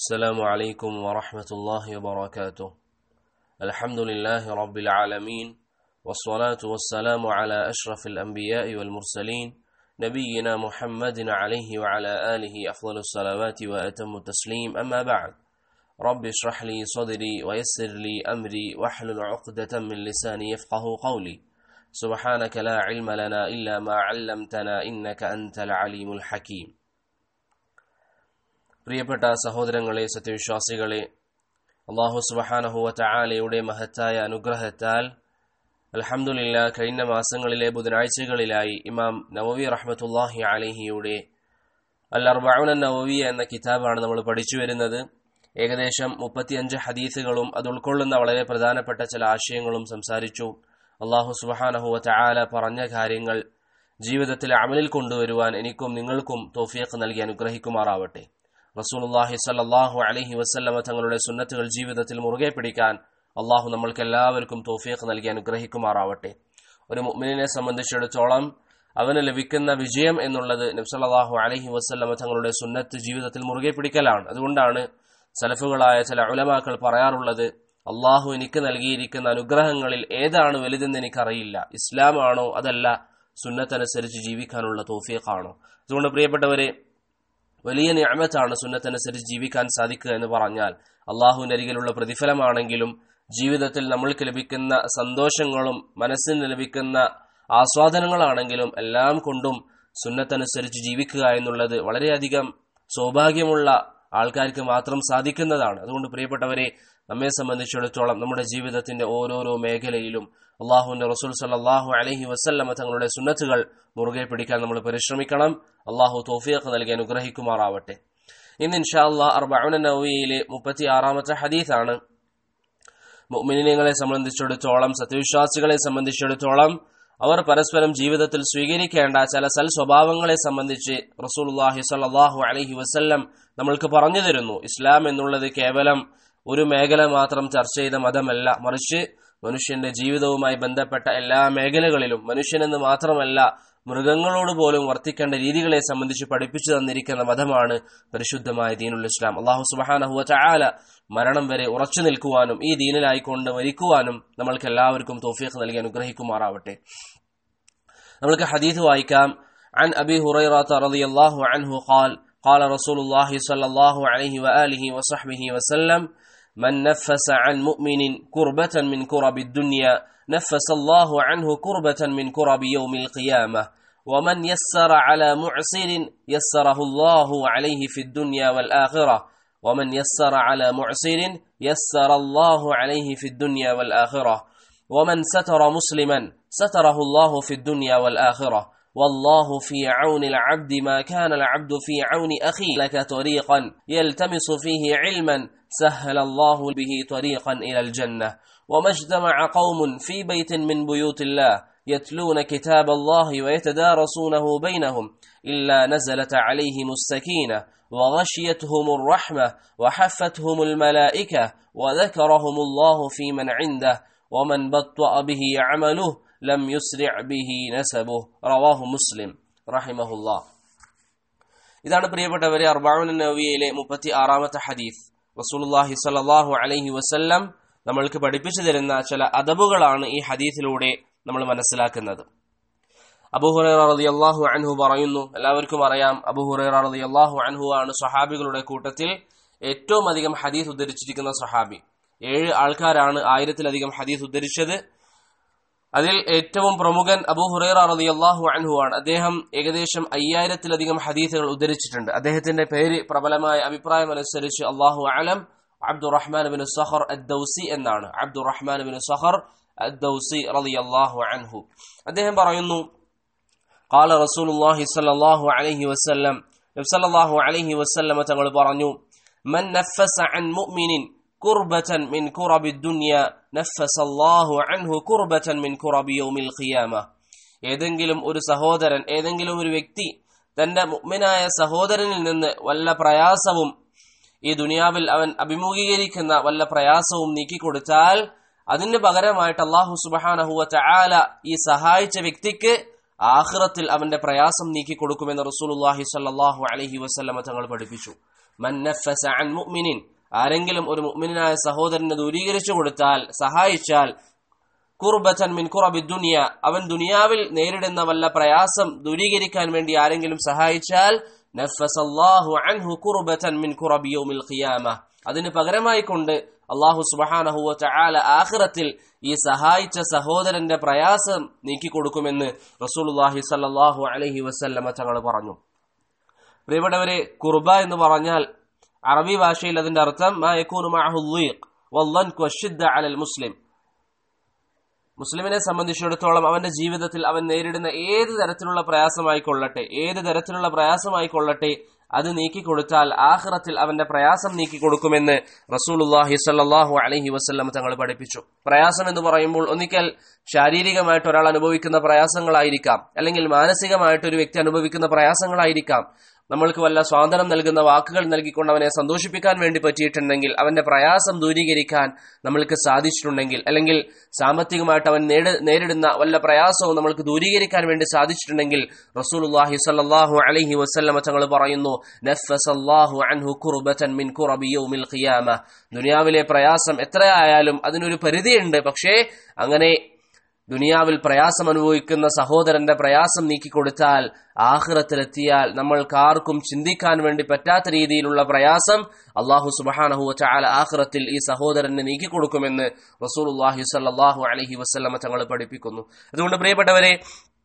السلام عليكم ورحمة الله وبركاته الحمد لله رب العالمين والصلاة والسلام على أشرف الأنبياء والمرسلين نبينا محمد عليه وعلى آله أفضل الصلوات وأتم التسليم أما بعد رب اشرح لي صدري ويسر لي أمري واحلل عقدة من لساني يفقه قولي سبحانك لا علم لنا إلا ما علمتنا إنك أنت العليم الحكيم പ്രിയപ്പെട്ട സഹോദരങ്ങളെ സത്യവിശ്വാസികളെ അള്ളാഹു സുബഹാനഹുവ ചായാലയുടെ മഹത്തായ അനുഗ്രഹത്താൽ അൽഹംദുലില്ല കഴിഞ്ഞ മാസങ്ങളിലെ ബുധനാഴ്ചകളിലായി ഇമാം നവവി റഹ്മത്തുല്ലാഹി അലഹിയുടെ അൽ അർബൌന നവവിയ എന്ന കിതാബാണ് നമ്മൾ പഠിച്ചു വരുന്നത് ഏകദേശം മുപ്പത്തിയഞ്ച് ഹദീസുകളും അത് ഉൾക്കൊള്ളുന്ന വളരെ പ്രധാനപ്പെട്ട ചില ആശയങ്ങളും സംസാരിച്ചു അള്ളാഹു സുബഹാനഹുവ ചായാല പറഞ്ഞ കാര്യങ്ങൾ ജീവിതത്തിൽ അമലിൽ കൊണ്ടുവരുവാൻ എനിക്കും നിങ്ങൾക്കും തോഫിയക്ക് നൽകി അനുഗ്രഹിക്കുമാറാവട്ടെ റസൂലുള്ളാഹി സല്ലല്ലാഹു അലൈഹി വസല്ലമ തങ്ങളുടെ സുന്നത്തുകൾ ജീവിതത്തിൽ മുറുകെ പിടിക്കാൻ അള്ളാഹു നമ്മൾക്ക് എല്ലാവർക്കും തോഫീഖ് നൽകി അനുഗ്രഹിക്കുമാറാവട്ടെ ഒരു മുഅ്മിനിനെ സംബന്ധിച്ചിടത്തോളം അവന് ലഭിക്കുന്ന വിജയം എന്നുള്ളത് നബ്സല്ലാഹു അലൈഹി വസല്ലമ തങ്ങളുടെ സുന്നത്ത് ജീവിതത്തിൽ മുറുകെ പിടിക്കലാണ് അതുകൊണ്ടാണ് സലഫുകളായ ചില ഉലമാക്കൾ പറയാറുള്ളത് അള്ളാഹു എനിക്ക് നൽകിയിരിക്കുന്ന അനുഗ്രഹങ്ങളിൽ ഏതാണ് വലുതെന്ന് എനിക്കറിയില്ല ഇസ്ലാമാണോ അതല്ല സുന്നത്തനുസരിച്ച് ജീവിക്കാനുള്ള തോഫീഖാണോ അതുകൊണ്ട് പ്രിയപ്പെട്ടവരെ വലിയ ഞാമത്താണ് സുന്നത്തനുസരിച്ച് ജീവിക്കാൻ സാധിക്കുക എന്ന് പറഞ്ഞാൽ അള്ളാഹുവിന്റെ അരികിലുള്ള പ്രതിഫലമാണെങ്കിലും ജീവിതത്തിൽ നമ്മൾക്ക് ലഭിക്കുന്ന സന്തോഷങ്ങളും മനസ്സിന് ലഭിക്കുന്ന ആസ്വാദനങ്ങളാണെങ്കിലും എല്ലാം കൊണ്ടും സുന്നത്തനുസരിച്ച് ജീവിക്കുക എന്നുള്ളത് വളരെയധികം സൗഭാഗ്യമുള്ള ആൾക്കാർക്ക് മാത്രം സാധിക്കുന്നതാണ് അതുകൊണ്ട് പ്രിയപ്പെട്ടവരെ നമ്മെ സംബന്ധിച്ചിടത്തോളം നമ്മുടെ ജീവിതത്തിന്റെ ഓരോരോ മേഖലയിലും അള്ളാഹുവിന്റെ റസൂൽ സല്ലാഹു അലഹി വസല്ലമ തങ്ങളുടെ സുന്നത്തുകൾ മുറുകെ പിടിക്കാൻ നമ്മൾ പരിശ്രമിക്കണം അള്ളാഹു തോഫിയക്ക് നൽകി അനുഗ്രഹിക്കുമാറാവട്ടെ ഇന്ന് ഇൻഷാ അള്ളാഹ് അർബഅുന നവവിയിലെ മുപ്പത്തി ആറാമത്തെ ഹദീസാണ് മുഅ്മിനീങ്ങളെ സംബന്ധിച്ചിടത്തോളം സത്യവിശ്വാസികളെ സംബന്ധിച്ചിടത്തോളം അവർ പരസ്പരം ജീവിതത്തിൽ സ്വീകരിക്കേണ്ട ചില സൽ സ്വഭാവങ്ങളെ സംബന്ധിച്ച് റസൂലുള്ളാഹി സ്വല്ലല്ലാഹു അലൈഹി വസല്ലം നമ്മൾക്ക് പറഞ്ഞു തരുന്നു ഇസ്ലാം എന്നുള്ളത് കേവലം ഒരു മേഖല മാത്രം ചർച്ച ചെയ്ത മതമല്ല മറിച്ച് മനുഷ്യന്റെ ജീവിതവുമായി ബന്ധപ്പെട്ട എല്ലാ മേഖലകളിലും മനുഷ്യനെന്ന് മാത്രമല്ല മൃഗങ്ങളോട് പോലും വർത്തിക്കേണ്ട രീതികളെ സംബന്ധിച്ച് പഠിപ്പിച്ചു തന്നിരിക്കുന്ന മതമാണ് പരിശുദ്ധമായ ദീനുൽ ഇസ്ലാം അള്ളാഹു സുബാനഹുവ ചായാല മരണം വരെ ഉറച്ചു നിൽക്കുവാനും ഈ ദീനിലായിക്കൊണ്ട് മരിക്കുവാനും നമ്മൾക്ക് എല്ലാവർക്കും തോഫീഖ് നൽകി അനുഗ്രഹിക്കുമാറാവട്ടെ നമ്മൾക്ക് ഹദീസ് വായിക്കാം عن أبي هريرة رضي الله عنه قال قال رسول الله صلى الله عليه وآله وصحبه وسلم من نفس عن مؤمن كربة من كرب الدنيا نفس الله عنه كربة من كرب يوم القيامة ومن يسر على معسر يسره الله عليه في الدنيا والآخرة ومن يسر على معسر يسر الله عليه في الدنيا والآخرة ومن ستر مسلما ستره الله في الدنيا والآخرة والله في عون العبد ما كان العبد في عون أخيه لك طريقا يلتمس فيه علما سهل الله به طريقا إلى الجنة وما اجتمع قوم في بيت من بيوت الله يتلون كتاب الله ويتدارسونه بينهم إلا نزلت عليهم السكينة وغشيتهم الرحمة وحفتهم الملائكة وذكرهم الله في من عنده ومن بطأ به عمله لم يسرع به نسبه رواه مسلم رحمه الله ഇതാണ് പ്രിയപ്പെട്ടവരെ അർബാവുൻ നവിയയിലെ മുപ്പത്തി ആറാമത്തെ ഹദീസ് റസൂലുള്ളാഹി സ്വല്ലല്ലാഹു അലൈഹി വസല്ലം നമ്മൾക്ക് പഠിപ്പിച്ചു തരുന്ന ചില അദബുകളാണ് ഈ ഹദീസിലൂടെ നമ്മൾ മനസ്സിലാക്കുന്നത് അബുഹുറൈറ റളിയല്ലാഹു അൻഹു പറയുന്നു എല്ലാവർക്കും അറിയാം അബുഹുറൈറ റളിയല്ലാഹു അൻഹു ആണ് സ്വഹാബികളുടെ കൂട്ടത്തിൽ ഏറ്റവും അധികം ഹദീസ് ഉദ്ധരിച്ചിരിക്കുന്ന സ്വഹാബി ഏഴ് ആൾക്കാരാണ് ആയിരത്തിലധികം ഹദീസ് ഉദ്ധരിച്ചത് അതിൽ ഏറ്റവും പ്രമുഖൻ അബൂ ഹുറൈറ റളിയല്ലാഹു അൻഹു ആണ് അദ്ദേഹം ഏകദേശം അയ്യായിരത്തിലധികം ഹദീസുകൾ ഉദ്ധരിച്ചിട്ടുണ്ട് അദ്ദേഹത്തിന്റെ പേര് പ്രബലമായ അഭിപ്രായം അനുസരിച്ച് അള്ളാഹു അലം അബ്ദുറഹ്മാൻ ബിൻ സഹർ അദ്ദൌസി എന്നാണ് അബ്ദുറഹ്മാൻ ബിൻ സഹർ അദ്ദൌസി റളിയല്ലാഹു അൻഹു അദ്ദേഹം പറയുന്നു قال رسول الله صلى الله عليه وسلم നബി സല്ലല്ലാഹു അലൈഹി വസല്ലം തങ്ങൾ പറഞ്ഞു മൻ നഫസ അൻ മുഅ്മിനിൻ കുർബതൻ മിൻ കുറബി ദുനിയ നഫസ അല്ലാഹു അൻഹു കുർബതൻ മിൻ കുറബി യൗമിൽ ഖിയാമ ഏതെങ്കിലും ഒരു സഹോദരൻ ഏതെങ്കിലും ഒരു വ്യക്തി തന്റെ മുഅ്മിനായ സഹോദരനിൽ നിന്ന് വല്ല പ്രയാസവും ഈ ദുനിയാവിൽ അവൻ അഭിമുഖീകരിക്കുന്ന വല്ല പ്രയാസവും നീക്കിക്കൊടുത്താൽ അതിന് പകരമായിട്ട് അള്ളാഹു സുബഹാനഹുവ ചായാല ഈ സഹായിച്ച വ്യക്തിക്ക് ആഖിറത്തിൽ അവന്റെ പ്രയാസം നീക്കി കൊടുക്കുമെന്ന് റസൂലുള്ളാഹി സ്വല്ലല്ലാഹു അലൈഹി വസല്ലമ തങ്ങൾ പഠിപ്പിച്ചു മൻ നഫസ അൻ മുഅ്മിനിൻ ആരെങ്കിലും ഒരു മുഅ്മിനായ സഹോദരനെ ദൂരീകരിച്ചു കൊടുത്താൽ സഹായിച്ചാൽ കുർബത്തൻ മിൻ കുറബി ദുനിയ അവൻ ദുനിയാവിൽ നേരിടുന്ന വല്ല പ്രയാസം ദൂരീകരിക്കാൻ വേണ്ടി ആരെങ്കിലും സഹായിച്ചാൽ നഫസല്ലാഹു അൻഹു കുർബത്തൻ മിൻ കുറബി യൗമിൽ ഖിയാമ അതിന് പകരമായി കൊണ്ട് അള്ളാഹു സുബ്ഹാനഹു വ തആല ആഖിറത്തിൽ ഈ സഹായിച്ച സഹോദരന്റെ പ്രയാസം നീക്കി കൊടുക്കുമെന്ന് റസൂലുള്ളാഹി സ്വല്ലല്ലാഹു അലൈഹി വസല്ലമ തങ്ങൾ പറഞ്ഞു പ്രിയപ്പെട്ടവരെ കുർബ എന്ന് പറഞ്ഞാൽ അറബി ഭാഷയിൽ അതിന്റെ അർത്ഥം മാ യകൂനു മഅഹു ളീഖ് വല്ലൻകു വശിദ്ദ അലൽ മുസ്ലിം മുസ്ലിമിനെ സംബന്ധിച്ചിടത്തോളം അവന്റെ ജീവിതത്തിൽ അവൻ നേരിടുന്ന ഏത് തരത്തിലുള്ള പ്രയാസമായിക്കൊള്ളട്ടെ ഏത് തരത്തിലുള്ള പ്രയാസമായിക്കൊള്ളട്ടെ അത് നീക്കിക്കൊടുത്താൽ ആഹ്റത്തിൽ അവന്റെ പ്രയാസം നീക്കിക്കൊടുക്കുമെന്ന് റസൂലുല്ലാഹി സല്ലാഹു അലഹി വസ്ല്ലം തങ്ങൾ പഠിപ്പിച്ചു പ്രയാസം എന്ന് പറയുമ്പോൾ ഒന്നിക്കൽ ശാരീരികമായിട്ട് ഒരാൾ അനുഭവിക്കുന്ന പ്രയാസങ്ങളായിരിക്കാം അല്ലെങ്കിൽ മാനസികമായിട്ട് ഒരു വ്യക്തി അനുഭവിക്കുന്ന പ്രയാസങ്ങളായിരിക്കാം നമ്മൾക്ക് വല്ല സ്വാതന്ത്ര്യം നൽകുന്ന വാക്കുകൾ നൽകിക്കൊണ്ട് അവനെ സന്തോഷിപ്പിക്കാൻ വേണ്ടി പറ്റിയിട്ടുണ്ടെങ്കിൽ അവന്റെ പ്രയാസം ദൂരീകരിക്കാൻ നമ്മൾക്ക് സാധിച്ചിട്ടുണ്ടെങ്കിൽ അല്ലെങ്കിൽ സാമ്പത്തികമായിട്ട് അവൻ നേരിടുന്ന വല്ല പ്രയാസവും നമ്മൾക്ക് ദൂരീകരിക്കാൻ വേണ്ടി സാധിച്ചിട്ടുണ്ടെങ്കിൽ റസൂലുള്ളാഹി സ്വല്ലല്ലാഹു അലൈഹി വസല്ലമ തങ്ങൾ പറയുന്നു നഫസല്ലാഹു അൻഹു കുർബതൻ മിൻ കുറബി യൗമിൽ ഖിയാമ ദുനിയാവിലെ പ്രയാസം എത്രയായാലും അതിനൊരു പരിധിയുണ്ട് പക്ഷേ അങ്ങനെ ദുനിയാവിൽ പ്രയാസം അനുഭവിക്കുന്ന സഹോദരന്റെ പ്രയാസം നീക്കിക്കൊടുത്താൽ ആഹ്റത്തിലെത്തിയാൽ നമ്മൾക്കാർക്കും ചിന്തിക്കാൻ വേണ്ടി പറ്റാത്ത രീതിയിലുള്ള പ്രയാസം അള്ളാഹു സുബാനഹു ചാല ആഹ്റത്തിൽ ഈ സഹോദരന് നീക്കിക്കൊടുക്കുമെന്ന് റസൂലുല്ലാഹി സല്ലാഹു അലഹി വസ്ലമ തങ്ങൾ പഠിപ്പിക്കുന്നു അതുകൊണ്ട് പ്രിയപ്പെട്ടവരെ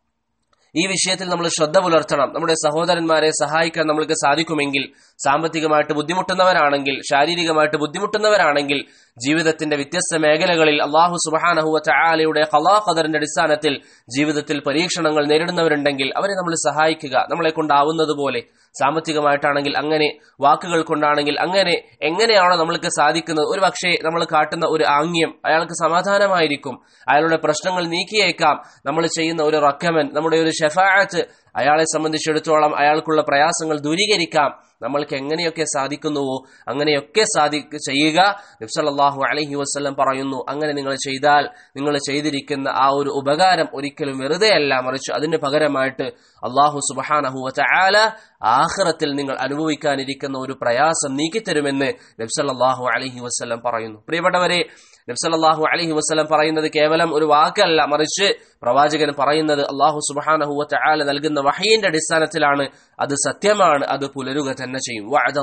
ഈ വിഷയത്തിൽ നമ്മൾ ശ്രദ്ധ പുലർത്തണം നമ്മുടെ സഹോദരന്മാരെ സഹായിക്കാൻ നമ്മൾക്ക് സാധിക്കുമെങ്കിൽ സാമ്പത്തികമായിട്ട് ബുദ്ധിമുട്ടുന്നവരാണെങ്കിൽ ശാരീരികമായിട്ട് ബുദ്ധിമുട്ടുന്നവരാണെങ്കിൽ ജീവിതത്തിന്റെ വ്യത്യസ്ത മേഖലകളിൽ അള്ളാഹു സുബാനഹുവ ചായാലയുടെ കലാ ഖദറിന്റെ അടിസ്ഥാനത്തിൽ ജീവിതത്തിൽ പരീക്ഷണങ്ങൾ നേരിടുന്നവരുണ്ടെങ്കിൽ അവരെ നമ്മൾ സഹായിക്കുക നമ്മളെ കൊണ്ടാവുന്നത് പോലെ സാമ്പത്തികമായിട്ടാണെങ്കിൽ അങ്ങനെ വാക്കുകൾ കൊണ്ടാണെങ്കിൽ അങ്ങനെ എങ്ങനെയാണോ നമ്മൾക്ക് സാധിക്കുന്നത് ഒരു പക്ഷേ നമ്മൾ കാട്ടുന്ന ഒരു ആംഗ്യം അയാൾക്ക് സമാധാനമായിരിക്കും അയാളുടെ പ്രശ്നങ്ങൾ നീക്കിയേക്കാം നമ്മൾ ചെയ്യുന്ന ഒരു റക്കമൻ നമ്മുടെ ഒരു ഷെഫായത്ത് അയാളെ സംബന്ധിച്ചിടത്തോളം അയാൾക്കുള്ള പ്രയാസങ്ങൾ ദൂരീകരിക്കാം നമ്മൾക്ക് എങ്ങനെയൊക്കെ സാധിക്കുന്നുവോ അങ്ങനെയൊക്കെ സാധി ചെയ്യുക നബ്സല്ലാഹു അലഹി വസ്ലം പറയുന്നു അങ്ങനെ നിങ്ങൾ ചെയ്താൽ നിങ്ങൾ ചെയ്തിരിക്കുന്ന ആ ഒരു ഉപകാരം ഒരിക്കലും വെറുതെയല്ല മറിച്ച് അതിന് പകരമായിട്ട് അള്ളാഹു സുബാനഹു ആല ആഹ്റത്തിൽ നിങ്ങൾ അനുഭവിക്കാനിരിക്കുന്ന ഒരു പ്രയാസം നീക്കിത്തരുമെന്ന് നബ്സല്ലാഹു അലഹി വസ്ലം പറയുന്നു പ്രിയപ്പെട്ടവരെ നബ്സല്ലാഹു അലഹി വസ്ലം പറയുന്നത് കേവലം ഒരു വാക്കല്ല മറിച്ച് പ്രവാചകൻ പറയുന്നത് അള്ളാഹു സുബാനഹുവ ആല നൽകുന്ന വഹയിന്റെ അടിസ്ഥാനത്തിലാണ് അത് സത്യമാണ് അത് പുലരുക തന്നെ ചെയ്യും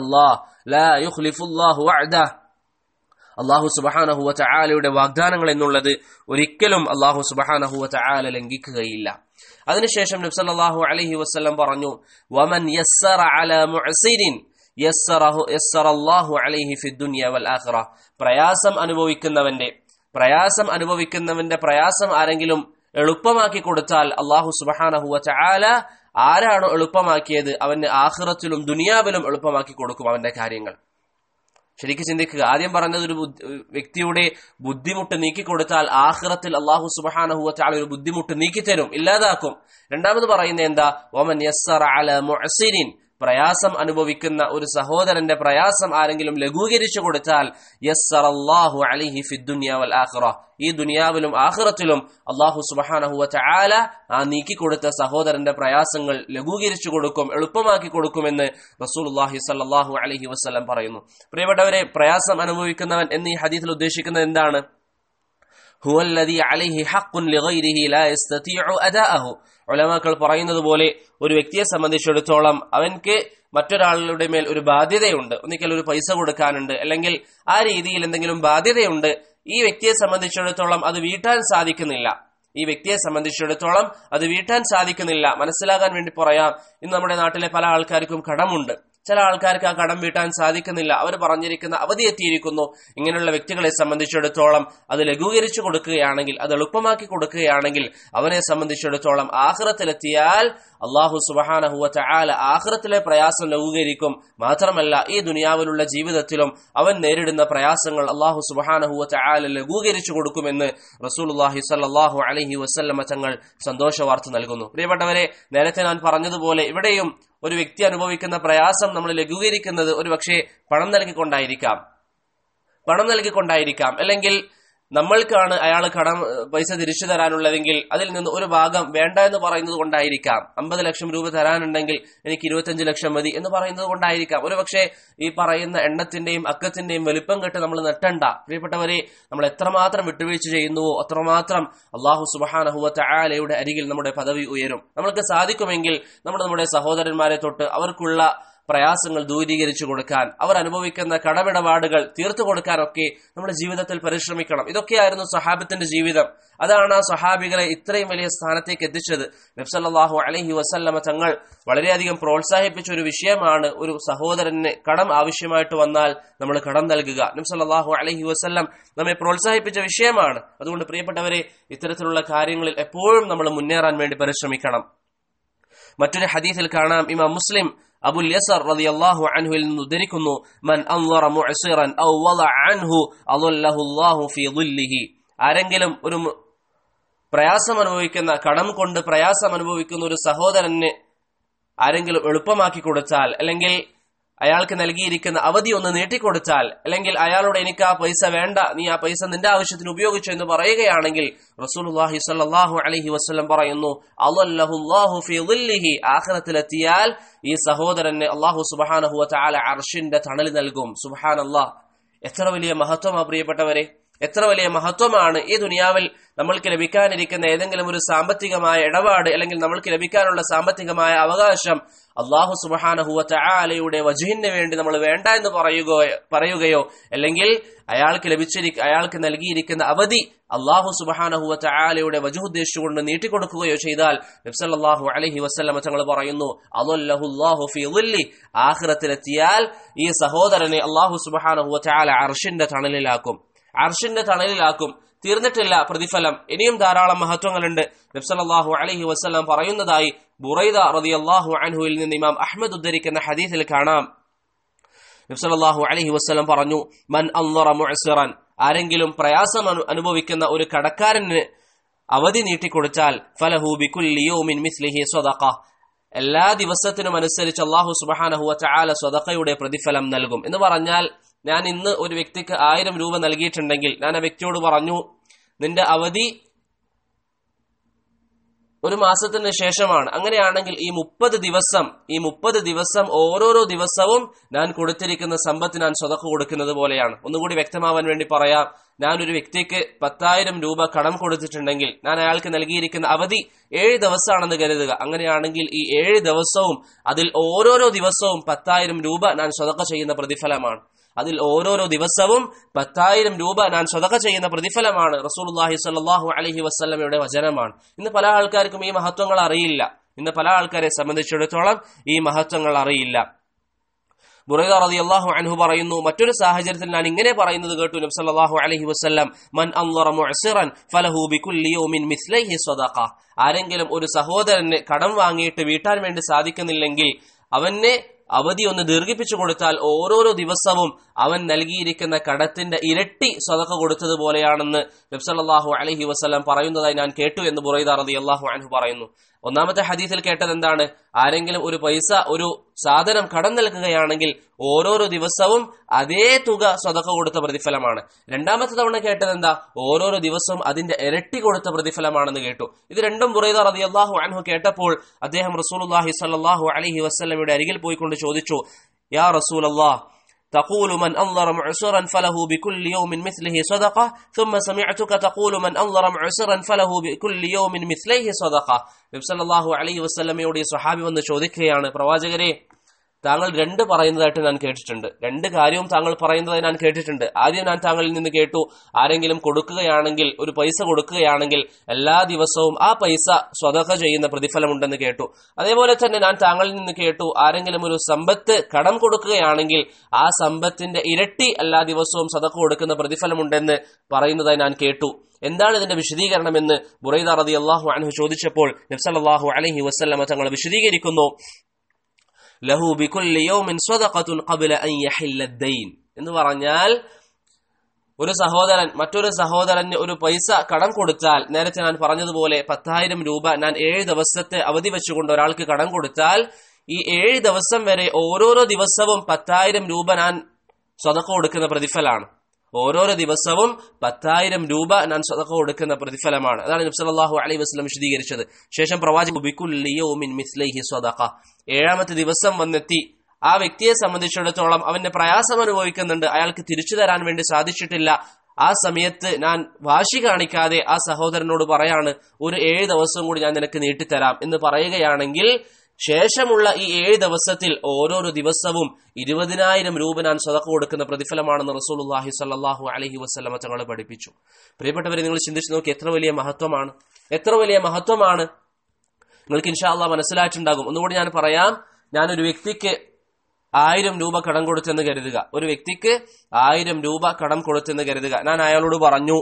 അള്ളാഹു സുബാനഹുവ ചായാലയുടെ വാഗ്ദാനങ്ങൾ എന്നുള്ളത് ഒരിക്കലും അള്ളാഹു സുബാനഹുവ ചായാല ലംഘിക്കുകയില്ല അതിനുശേഷം നബ്സല്ലാഹു അലഹി വസ്ലം പറഞ്ഞു വമൻ യസ്സറ അല മുഅസിരിൻ പ്രയാസം അനുഭവിക്കുന്നവന്റെ പ്രയാസം അനുഭവിക്കുന്നവന്റെ പ്രയാസം ആരെങ്കിലും എളുപ്പമാക്കി കൊടുത്താൽ അള്ളാഹു സുബാനഹുവ ചാല ആരാണോ എളുപ്പമാക്കിയത് അവന് ആഹ്റത്തിലും ദുനിയാവിലും എളുപ്പമാക്കി കൊടുക്കും അവന്റെ കാര്യങ്ങൾ ശരിക്കും ചിന്തിക്കുക ആദ്യം പറഞ്ഞത് ഒരു വ്യക്തിയുടെ ബുദ്ധിമുട്ട് നീക്കിക്കൊടുത്താൽ ആഹ്റത്തിൽ അള്ളാഹു സുബാനഹുവ ചാല ഒരു ബുദ്ധിമുട്ട് നീക്കിത്തരും ഇല്ലാതാക്കും രണ്ടാമത് പറയുന്ന എന്താ ഒമൻ യസ്സറ അല മുഅസിരിൻ പ്രയാസം അനുഭവിക്കുന്ന ഒരു സഹോദരന്റെ പ്രയാസം ആരെങ്കിലും ലഘൂകരിച്ചു കൊടുത്താൽ യസ്സറല്ലാഹു അലൈഹി ഫിദ്ദുനിയ വൽ ആഖിറ ഈ ദുനിയാവിലും ആഖിറത്തിലും അള്ളാഹു സുബഹാനഹുവ ചാല ആ നീക്കിക്കൊടുത്ത സഹോദരന്റെ പ്രയാസങ്ങൾ ലഘൂകരിച്ചു കൊടുക്കും എളുപ്പമാക്കി കൊടുക്കുമെന്ന് റസൂലുള്ളാഹി സല്ലല്ലാഹു അലൈഹി വസല്ലം പറയുന്നു പ്രിയപ്പെട്ടവരെ പ്രയാസം അനുഭവിക്കുന്നവൻ എന്ന് ഈ ഹദീസിൽ ഉദ്ദേശിക്കുന്നത് എന്താണ് ഹുവല്ലദി അലൈഹി ഹഖ്ഖുൻ ലിഗൈരിഹി ലാ യസ്തതിഉ അദാഅഹു ഉലമാക്കൾ പറയുന്നത് പോലെ ഒരു വ്യക്തിയെ സംബന്ധിച്ചിടത്തോളം അവൻക്ക് മറ്റൊരാളുടെ മേൽ ഒരു ബാധ്യതയുണ്ട് ഒന്നിക്കൽ ഒരു പൈസ കൊടുക്കാനുണ്ട് അല്ലെങ്കിൽ ആ രീതിയിൽ എന്തെങ്കിലും ബാധ്യതയുണ്ട് ഈ വ്യക്തിയെ സംബന്ധിച്ചിടത്തോളം അത് വീട്ടാൻ സാധിക്കുന്നില്ല ഈ വ്യക്തിയെ സംബന്ധിച്ചിടത്തോളം അത് വീട്ടാൻ സാധിക്കുന്നില്ല മനസ്സിലാകാൻ വേണ്ടി പറയാം ഇന്ന് നമ്മുടെ നാട്ടിലെ പല ആൾക്കാർക്കും കടമുണ്ട് ചില ആൾക്കാർക്ക് ആ കടം വീട്ടാൻ സാധിക്കുന്നില്ല അവർ പറഞ്ഞിരിക്കുന്ന അവധി എത്തിയിരിക്കുന്നു ഇങ്ങനെയുള്ള വ്യക്തികളെ സംബന്ധിച്ചിടത്തോളം അത് ലഘൂകരിച്ചു കൊടുക്കുകയാണെങ്കിൽ അത് എളുപ്പമാക്കി കൊടുക്കുകയാണെങ്കിൽ അവനെ സംബന്ധിച്ചിടത്തോളം ആഹ്റത്തിലെത്തിയാൽ അള്ളാഹു സുബഹാനഹുവ ചായാല ആഹ്റത്തിലെ പ്രയാസം ലഘൂകരിക്കും മാത്രമല്ല ഈ ദുനിയാവിലുള്ള ജീവിതത്തിലും അവൻ നേരിടുന്ന പ്രയാസങ്ങൾ അള്ളാഹു സുബഹാനഹുവ ചായാല ലഘൂകരിച്ചു കൊടുക്കുമെന്ന് റസൂലുല്ലാഹി സല്ലാഹു അലഹി വസ്ല്ലമ തങ്ങൾ സന്തോഷ വാർത്ത നൽകുന്നു പ്രിയപ്പെട്ടവരെ നേരത്തെ ഞാൻ പറഞ്ഞതുപോലെ ഇവിടെയും ഒരു വ്യക്തി അനുഭവിക്കുന്ന പ്രയാസം നമ്മൾ ലഘൂകരിക്കുന്നത് ഒരു പക്ഷേ പണം നൽകിക്കൊണ്ടായിരിക്കാം പണം നൽകിക്കൊണ്ടായിരിക്കാം അല്ലെങ്കിൽ നമ്മൾക്കാണ് അയാൾ കടം പൈസ തിരിച്ചു തരാനുള്ളതെങ്കിൽ അതിൽ നിന്ന് ഒരു ഭാഗം വേണ്ട എന്ന് പറയുന്നത് കൊണ്ടായിരിക്കാം അമ്പത് ലക്ഷം രൂപ തരാനുണ്ടെങ്കിൽ എനിക്ക് ഇരുപത്തഞ്ച് ലക്ഷം മതി എന്ന് പറയുന്നത് കൊണ്ടായിരിക്കാം ഒരു പക്ഷേ ഈ പറയുന്ന എണ്ണത്തിന്റെയും അക്കത്തിന്റെയും വലുപ്പം കെട്ട് നമ്മൾ നെട്ടണ്ട പ്രിയപ്പെട്ടവരെ നമ്മൾ എത്രമാത്രം വിട്ടുവീഴ്ച ചെയ്യുന്നുവോ അത്രമാത്രം അള്ളാഹു സുബാനഹുവത്ത ആലയുടെ അരികിൽ നമ്മുടെ പദവി ഉയരും നമ്മൾക്ക് സാധിക്കുമെങ്കിൽ നമ്മൾ നമ്മുടെ സഹോദരന്മാരെ തൊട്ട് അവർക്കുള്ള പ്രയാസങ്ങൾ ദൂരീകരിച്ചു കൊടുക്കാൻ അവർ അനുഭവിക്കുന്ന കടമിടപാടുകൾ തീർത്തു കൊടുക്കാനൊക്കെ നമ്മുടെ ജീവിതത്തിൽ പരിശ്രമിക്കണം ഇതൊക്കെയായിരുന്നു സഹാബത്തിന്റെ ജീവിതം അതാണ് ആ സഹാബികളെ ഇത്രയും വലിയ സ്ഥാനത്തേക്ക് എത്തിച്ചത് നബ്സല്ലാഹു അലഹി വസല്ലമ തങ്ങൾ വളരെയധികം പ്രോത്സാഹിപ്പിച്ച ഒരു വിഷയമാണ് ഒരു സഹോദരന് കടം ആവശ്യമായിട്ട് വന്നാൽ നമ്മൾ കടം നൽകുക നബ്സല്ലാഹു അലഹി വസല്ലം നമ്മെ പ്രോത്സാഹിപ്പിച്ച വിഷയമാണ് അതുകൊണ്ട് പ്രിയപ്പെട്ടവരെ ഇത്തരത്തിലുള്ള കാര്യങ്ങളിൽ എപ്പോഴും നമ്മൾ മുന്നേറാൻ വേണ്ടി പരിശ്രമിക്കണം മറ്റൊരു ഹദീസിൽ കാണാം ഇമാം മുസ്ലിം അബുൽ യസർ റളിയല്ലാഹു അൻഹുവിൽ നിന്ന് ഉദ്ധരിക്കുന്നു മൻ അൻവറ മുഅസിറൻ ഔ വദഅ അൻഹു അദല്ലഹു അല്ലാഹു ഫീ ളില്ലിഹി ആരെങ്കിലും ഒരു പ്രയാസം അനുഭവിക്കുന്ന കടം കൊണ്ട് പ്രയാസം അനുഭവിക്കുന്ന ഒരു സഹോദരന് ആരെങ്കിലും എളുപ്പമാക്കി കൊടുത്താൽ അല്ലെങ്കിൽ അയാൾക്ക് നൽകിയിരിക്കുന്ന അവധി ഒന്ന് നീട്ടിക്കൊടുത്താൽ അല്ലെങ്കിൽ അയാളോട് എനിക്ക് ആ പൈസ വേണ്ട നീ ആ പൈസ നിന്റെ ആവശ്യത്തിന് ഉപയോഗിച്ചു എന്ന് പറയുകയാണെങ്കിൽ റസൂലുള്ളാഹി സ്വല്ലല്ലാഹു അലൈഹി വസല്ലം പറയുന്നു അള്ളാഹു ഫീ ളില്ലിഹി ആഖിറത്തിലെത്തിയാൽ ഈ സഹോദരന് അള്ളാഹു സുബ്ഹാനഹു വതആല അർഷിന്റെ തണൽ നൽകും സുബ്ഹാനല്ലാഹ് എത്ര വലിയ മഹത്വമാ പ്രിയപ്പെട്ടവരെ എത്ര വലിയ മഹത്വമാണ് ഈ ദുനിയാവിൽ നമ്മൾക്ക് ലഭിക്കാനിരിക്കുന്ന ഏതെങ്കിലും ഒരു സാമ്പത്തികമായ ഇടപാട് അല്ലെങ്കിൽ നമ്മൾക്ക് ലഭിക്കാനുള്ള സാമ്പത്തികമായ അവകാശം അള്ളാഹു സുബഹാനഹുവത്ത ആലയുടെ വജുഹിന് വേണ്ടി നമ്മൾ വേണ്ട എന്ന് പറയുകയോ പറയുകയോ അല്ലെങ്കിൽ അയാൾക്ക് ലഭിച്ചിരിക്ക അയാൾക്ക് നൽകിയിരിക്കുന്ന അവധി അള്ളാഹു സുബഹാനഹുവത്ത ആലയുടെ വജു ഉദ്ദേശിച്ചുകൊണ്ട് നീട്ടിക്കൊടുക്കുകയോ ചെയ്താൽ നബ്സല്ലാഹു അലഹി വസ്ലമ തങ്ങൾ പറയുന്നു അതൊല്ലഹുല്ലാഹു ഫി ആഹ്റത്തിലെത്തിയാൽ ഈ സഹോദരനെ അള്ളാഹു സുബഹാനഹുവത്ത ആല അർഷിന്റെ തണലിലാക്കും അർഷിന്റെ തണലിലാക്കും തീർന്നിട്ടില്ല പ്രതിഫലം ഇനിയും ധാരാളം മഹത്വങ്ങളുണ്ട് നബ്സല്ലാഹു അലഹി വസ്ലാം പറയുന്നതായി ബുറൈദ റളിയല്ലാഹു അൻഹുവിൽ നിന്ന് ഇമാം അഹ്മദ് ഉദ്ധരിക്കുന്ന ഹദീസിൽ കാണാം നബ്സല്ലാഹു അലഹി വസ്ലം പറഞ്ഞു മൻ അൻവറ മുഅസിറൻ ആരെങ്കിലും പ്രയാസം അനുഭവിക്കുന്ന ഒരു കടക്കാരന് അവധി നീട്ടിക്കൊടുത്താൽ ഫലഹു ബികുല്ലി യൗമിൻ മിസ്ലിഹി സ്വദഖ എല്ലാ ദിവസത്തിനും അനുസരിച്ച് അള്ളാഹു സുബഹാനഹുവ ചാല സ്വതക്കയുടെ പ്രതിഫലം നൽകും എന്ന് പറഞ്ഞാൽ ഞാൻ ഇന്ന് ഒരു വ്യക്തിക്ക് ആയിരം രൂപ നൽകിയിട്ടുണ്ടെങ്കിൽ ഞാൻ ആ വ്യക്തിയോട് പറഞ്ഞു നിന്റെ അവധി ഒരു മാസത്തിന് ശേഷമാണ് അങ്ങനെയാണെങ്കിൽ ഈ മുപ്പത് ദിവസം ഈ മുപ്പത് ദിവസം ഓരോരോ ദിവസവും ഞാൻ കൊടുത്തിരിക്കുന്ന സമ്പത്ത് ഞാൻ സ്വതക്ക് കൊടുക്കുന്നത് പോലെയാണ് ഒന്നുകൂടി വ്യക്തമാവാൻ വേണ്ടി പറയാം ഞാൻ ഒരു വ്യക്തിക്ക് പത്തായിരം രൂപ കടം കൊടുത്തിട്ടുണ്ടെങ്കിൽ ഞാൻ അയാൾക്ക് നൽകിയിരിക്കുന്ന അവധി ഏഴ് ദിവസമാണെന്ന് കരുതുക അങ്ങനെയാണെങ്കിൽ ഈ ഏഴ് ദിവസവും അതിൽ ഓരോരോ ദിവസവും പത്തായിരം രൂപ ഞാൻ സ്വതക്ക ചെയ്യുന്ന പ്രതിഫലമാണ് അതിൽ ഓരോരോ ദിവസവും പത്തായിരം രൂപ ഞാൻ സ്വതക ചെയ്യുന്ന പ്രതിഫലമാണ് റസൂലുല്ലാഹി സ്വല്ലല്ലാഹു അലൈഹി വസല്ലമയുടെ വചനമാണ് ഇന്ന് പല ആൾക്കാർക്കും ഈ മഹത്വങ്ങൾ അറിയില്ല ഇന്ന് പല ആൾക്കാരെ സംബന്ധിച്ചിടത്തോളം ഈ മഹത്വങ്ങൾ അറിയില്ല ബുറൈദ റളിയല്ലാഹു അൻഹു പറയുന്നു മറ്റൊരു സാഹചര്യത്തിൽ ഞാൻ ഇങ്ങനെ പറയുന്നത് കേട്ടു നബി സല്ലല്ലാഹു അലൈഹി വസല്ലം മൻ അൻവറ മുഅസിറൻ ഫലഹു ബികുല്ലി യൗമിൻ മിസ്ലൈഹി സ്വദഖ ആരെങ്കിലും ഒരു സഹോദരന് കടം വാങ്ങിയിട്ട് വീട്ടാൻ വേണ്ടി സാധിക്കുന്നില്ലെങ്കിൽ അവനെ അവധി ഒന്ന് ദീർഘിപ്പിച്ചു കൊടുത്താൽ ഓരോരോ ദിവസവും അവൻ നൽകിയിരിക്കുന്ന കടത്തിന്റെ ഇരട്ടി സ്വതക്ക കൊടുത്തതുപോലെയാണെന്ന് നബ്സല്ലാഹു അലഹി വസ്ലം പറയുന്നതായി ഞാൻ കേട്ടു എന്ന് ബുറൈദ റതി അള്ളാഹു അൻഹു പറയുന്നു ഒന്നാമത്തെ ഹദീസിൽ കേട്ടത് എന്താണ് ആരെങ്കിലും ഒരു പൈസ ഒരു സാധനം കടം നൽകുകയാണെങ്കിൽ ഓരോരോ ദിവസവും അതേ തുക സ്വതക്ക കൊടുത്ത പ്രതിഫലമാണ് രണ്ടാമത്തെ തവണ കേട്ടത് എന്താ ഓരോരോ ദിവസവും അതിന്റെ ഇരട്ടി കൊടുത്ത പ്രതിഫലമാണെന്ന് കേട്ടു ഇത് രണ്ടും ബുറൈദ റതി അള്ളാഹു അൻഹു കേട്ടപ്പോൾ അദ്ദേഹം റസൂലുല്ലാഹി സല്ലാഹു അലഹി വസ്ലമയുടെ അരികിൽ പോയിക്കൊണ്ട് ചോദിച്ചു യാ റസൂൽ അള്ളാഹ് تقول من أنظر معسرا فله بكل يوم مثله صدقة ثم سمعتك تقول من أنظر معسرا فله بكل يوم مثليه صدقة നബി സല്ലല്ലാഹു അലൈഹി വസല്ലമയോട് ഈ സ്വഹാബി വന്ന് ചോദിക്കുകയാണ് പ്രവാചകരെ താങ്കൾ രണ്ട് പറയുന്നതായിട്ട് ഞാൻ കേട്ടിട്ടുണ്ട് രണ്ട് കാര്യവും താങ്കൾ പറയുന്നതായി ഞാൻ കേട്ടിട്ടുണ്ട് ആദ്യം ഞാൻ താങ്കളിൽ നിന്ന് കേട്ടു ആരെങ്കിലും കൊടുക്കുകയാണെങ്കിൽ ഒരു പൈസ കൊടുക്കുകയാണെങ്കിൽ എല്ലാ ദിവസവും ആ പൈസ സ്വതക ചെയ്യുന്ന പ്രതിഫലമുണ്ടെന്ന് കേട്ടു അതേപോലെ തന്നെ ഞാൻ താങ്കളിൽ നിന്ന് കേട്ടു ആരെങ്കിലും ഒരു സമ്പത്ത് കടം കൊടുക്കുകയാണെങ്കിൽ ആ സമ്പത്തിന്റെ ഇരട്ടി എല്ലാ ദിവസവും സതക്ക കൊടുക്കുന്ന പ്രതിഫലമുണ്ടെന്ന് പറയുന്നതായി ഞാൻ കേട്ടു എന്താണ് ഇതിന്റെ വിശദീകരണം എന്ന് ബുറൈദ റതി അള്ളാഹു അൻഹു ചോദിച്ചപ്പോൾ നബ്സല്ലാഹു അലഹി വസ്ലമ തങ്ങൾ വിശദീകരിക്കുന്നു ലഹു ബികുല്ലി യൗമിൻ സ്വദഖത്തുൻ ഖബ്ല അൻ യഹില്ല ദൈൻ എന്ന് പറഞ്ഞാൽ ഒരു സഹോദരൻ മറ്റൊരു സഹോദരന് ഒരു പൈസ കടം കൊടുത്താൽ നേരത്തെ ഞാൻ പറഞ്ഞതുപോലെ പത്തായിരം രൂപ ഞാൻ ഏഴ് ദിവസത്തെ അവധി വെച്ചുകൊണ്ട് ഒരാൾക്ക് കടം കൊടുത്താൽ ഈ ഏഴ് ദിവസം വരെ ഓരോരോ ദിവസവും പത്തായിരം രൂപ ഞാൻ സ്വതക്ക കൊടുക്കുന്ന പ്രതിഫലാണ് ഓരോരോ ദിവസവും പത്തായിരം രൂപ ഞാൻ സ്വതക്ക കൊടുക്കുന്ന പ്രതിഫലമാണ് അതാണ് നബ്സലാഹു അലൈഹി വസ്ലം വിശദീകരിച്ചത് ശേഷം പ്രവാചകൻ സ്വതക്ക ഏഴാമത്തെ ദിവസം വന്നെത്തി ആ വ്യക്തിയെ സംബന്ധിച്ചിടത്തോളം അവന്റെ പ്രയാസം അനുഭവിക്കുന്നുണ്ട് അയാൾക്ക് തിരിച്ചു തരാൻ വേണ്ടി സാധിച്ചിട്ടില്ല ആ സമയത്ത് ഞാൻ വാശി കാണിക്കാതെ ആ സഹോദരനോട് പറയാണ് ഒരു ഏഴ് ദിവസവും കൂടി ഞാൻ നിനക്ക് നീട്ടിത്തരാം എന്ന് പറയുകയാണെങ്കിൽ ശേഷമുള്ള ഈ ഏഴ് ദിവസത്തിൽ ഓരോരോ ദിവസവും ഇരുപതിനായിരം രൂപ ഞാൻ സ്വതക്ക കൊടുക്കുന്ന പ്രതിഫലമാണെന്ന് റസൂലുല്ലാഹി സല്ലാഹു അലഹി വസ്ലമ തങ്ങൾ പഠിപ്പിച്ചു പ്രിയപ്പെട്ടവരെ നിങ്ങൾ ചിന്തിച്ചു നോക്കി എത്ര വലിയ മഹത്വമാണ് എത്ര വലിയ മഹത്വമാണ് നിങ്ങൾക്ക് ഇൻഷാല്ല മനസ്സിലായിട്ടുണ്ടാകും ഒന്നുകൂടി ഞാൻ പറയാം ഞാനൊരു വ്യക്തിക്ക് ആയിരം രൂപ കടം കൊടുത്തെന്ന് കരുതുക ഒരു വ്യക്തിക്ക് ആയിരം രൂപ കടം കൊടുത്തെന്ന് കരുതുക ഞാൻ അയാളോട് പറഞ്ഞു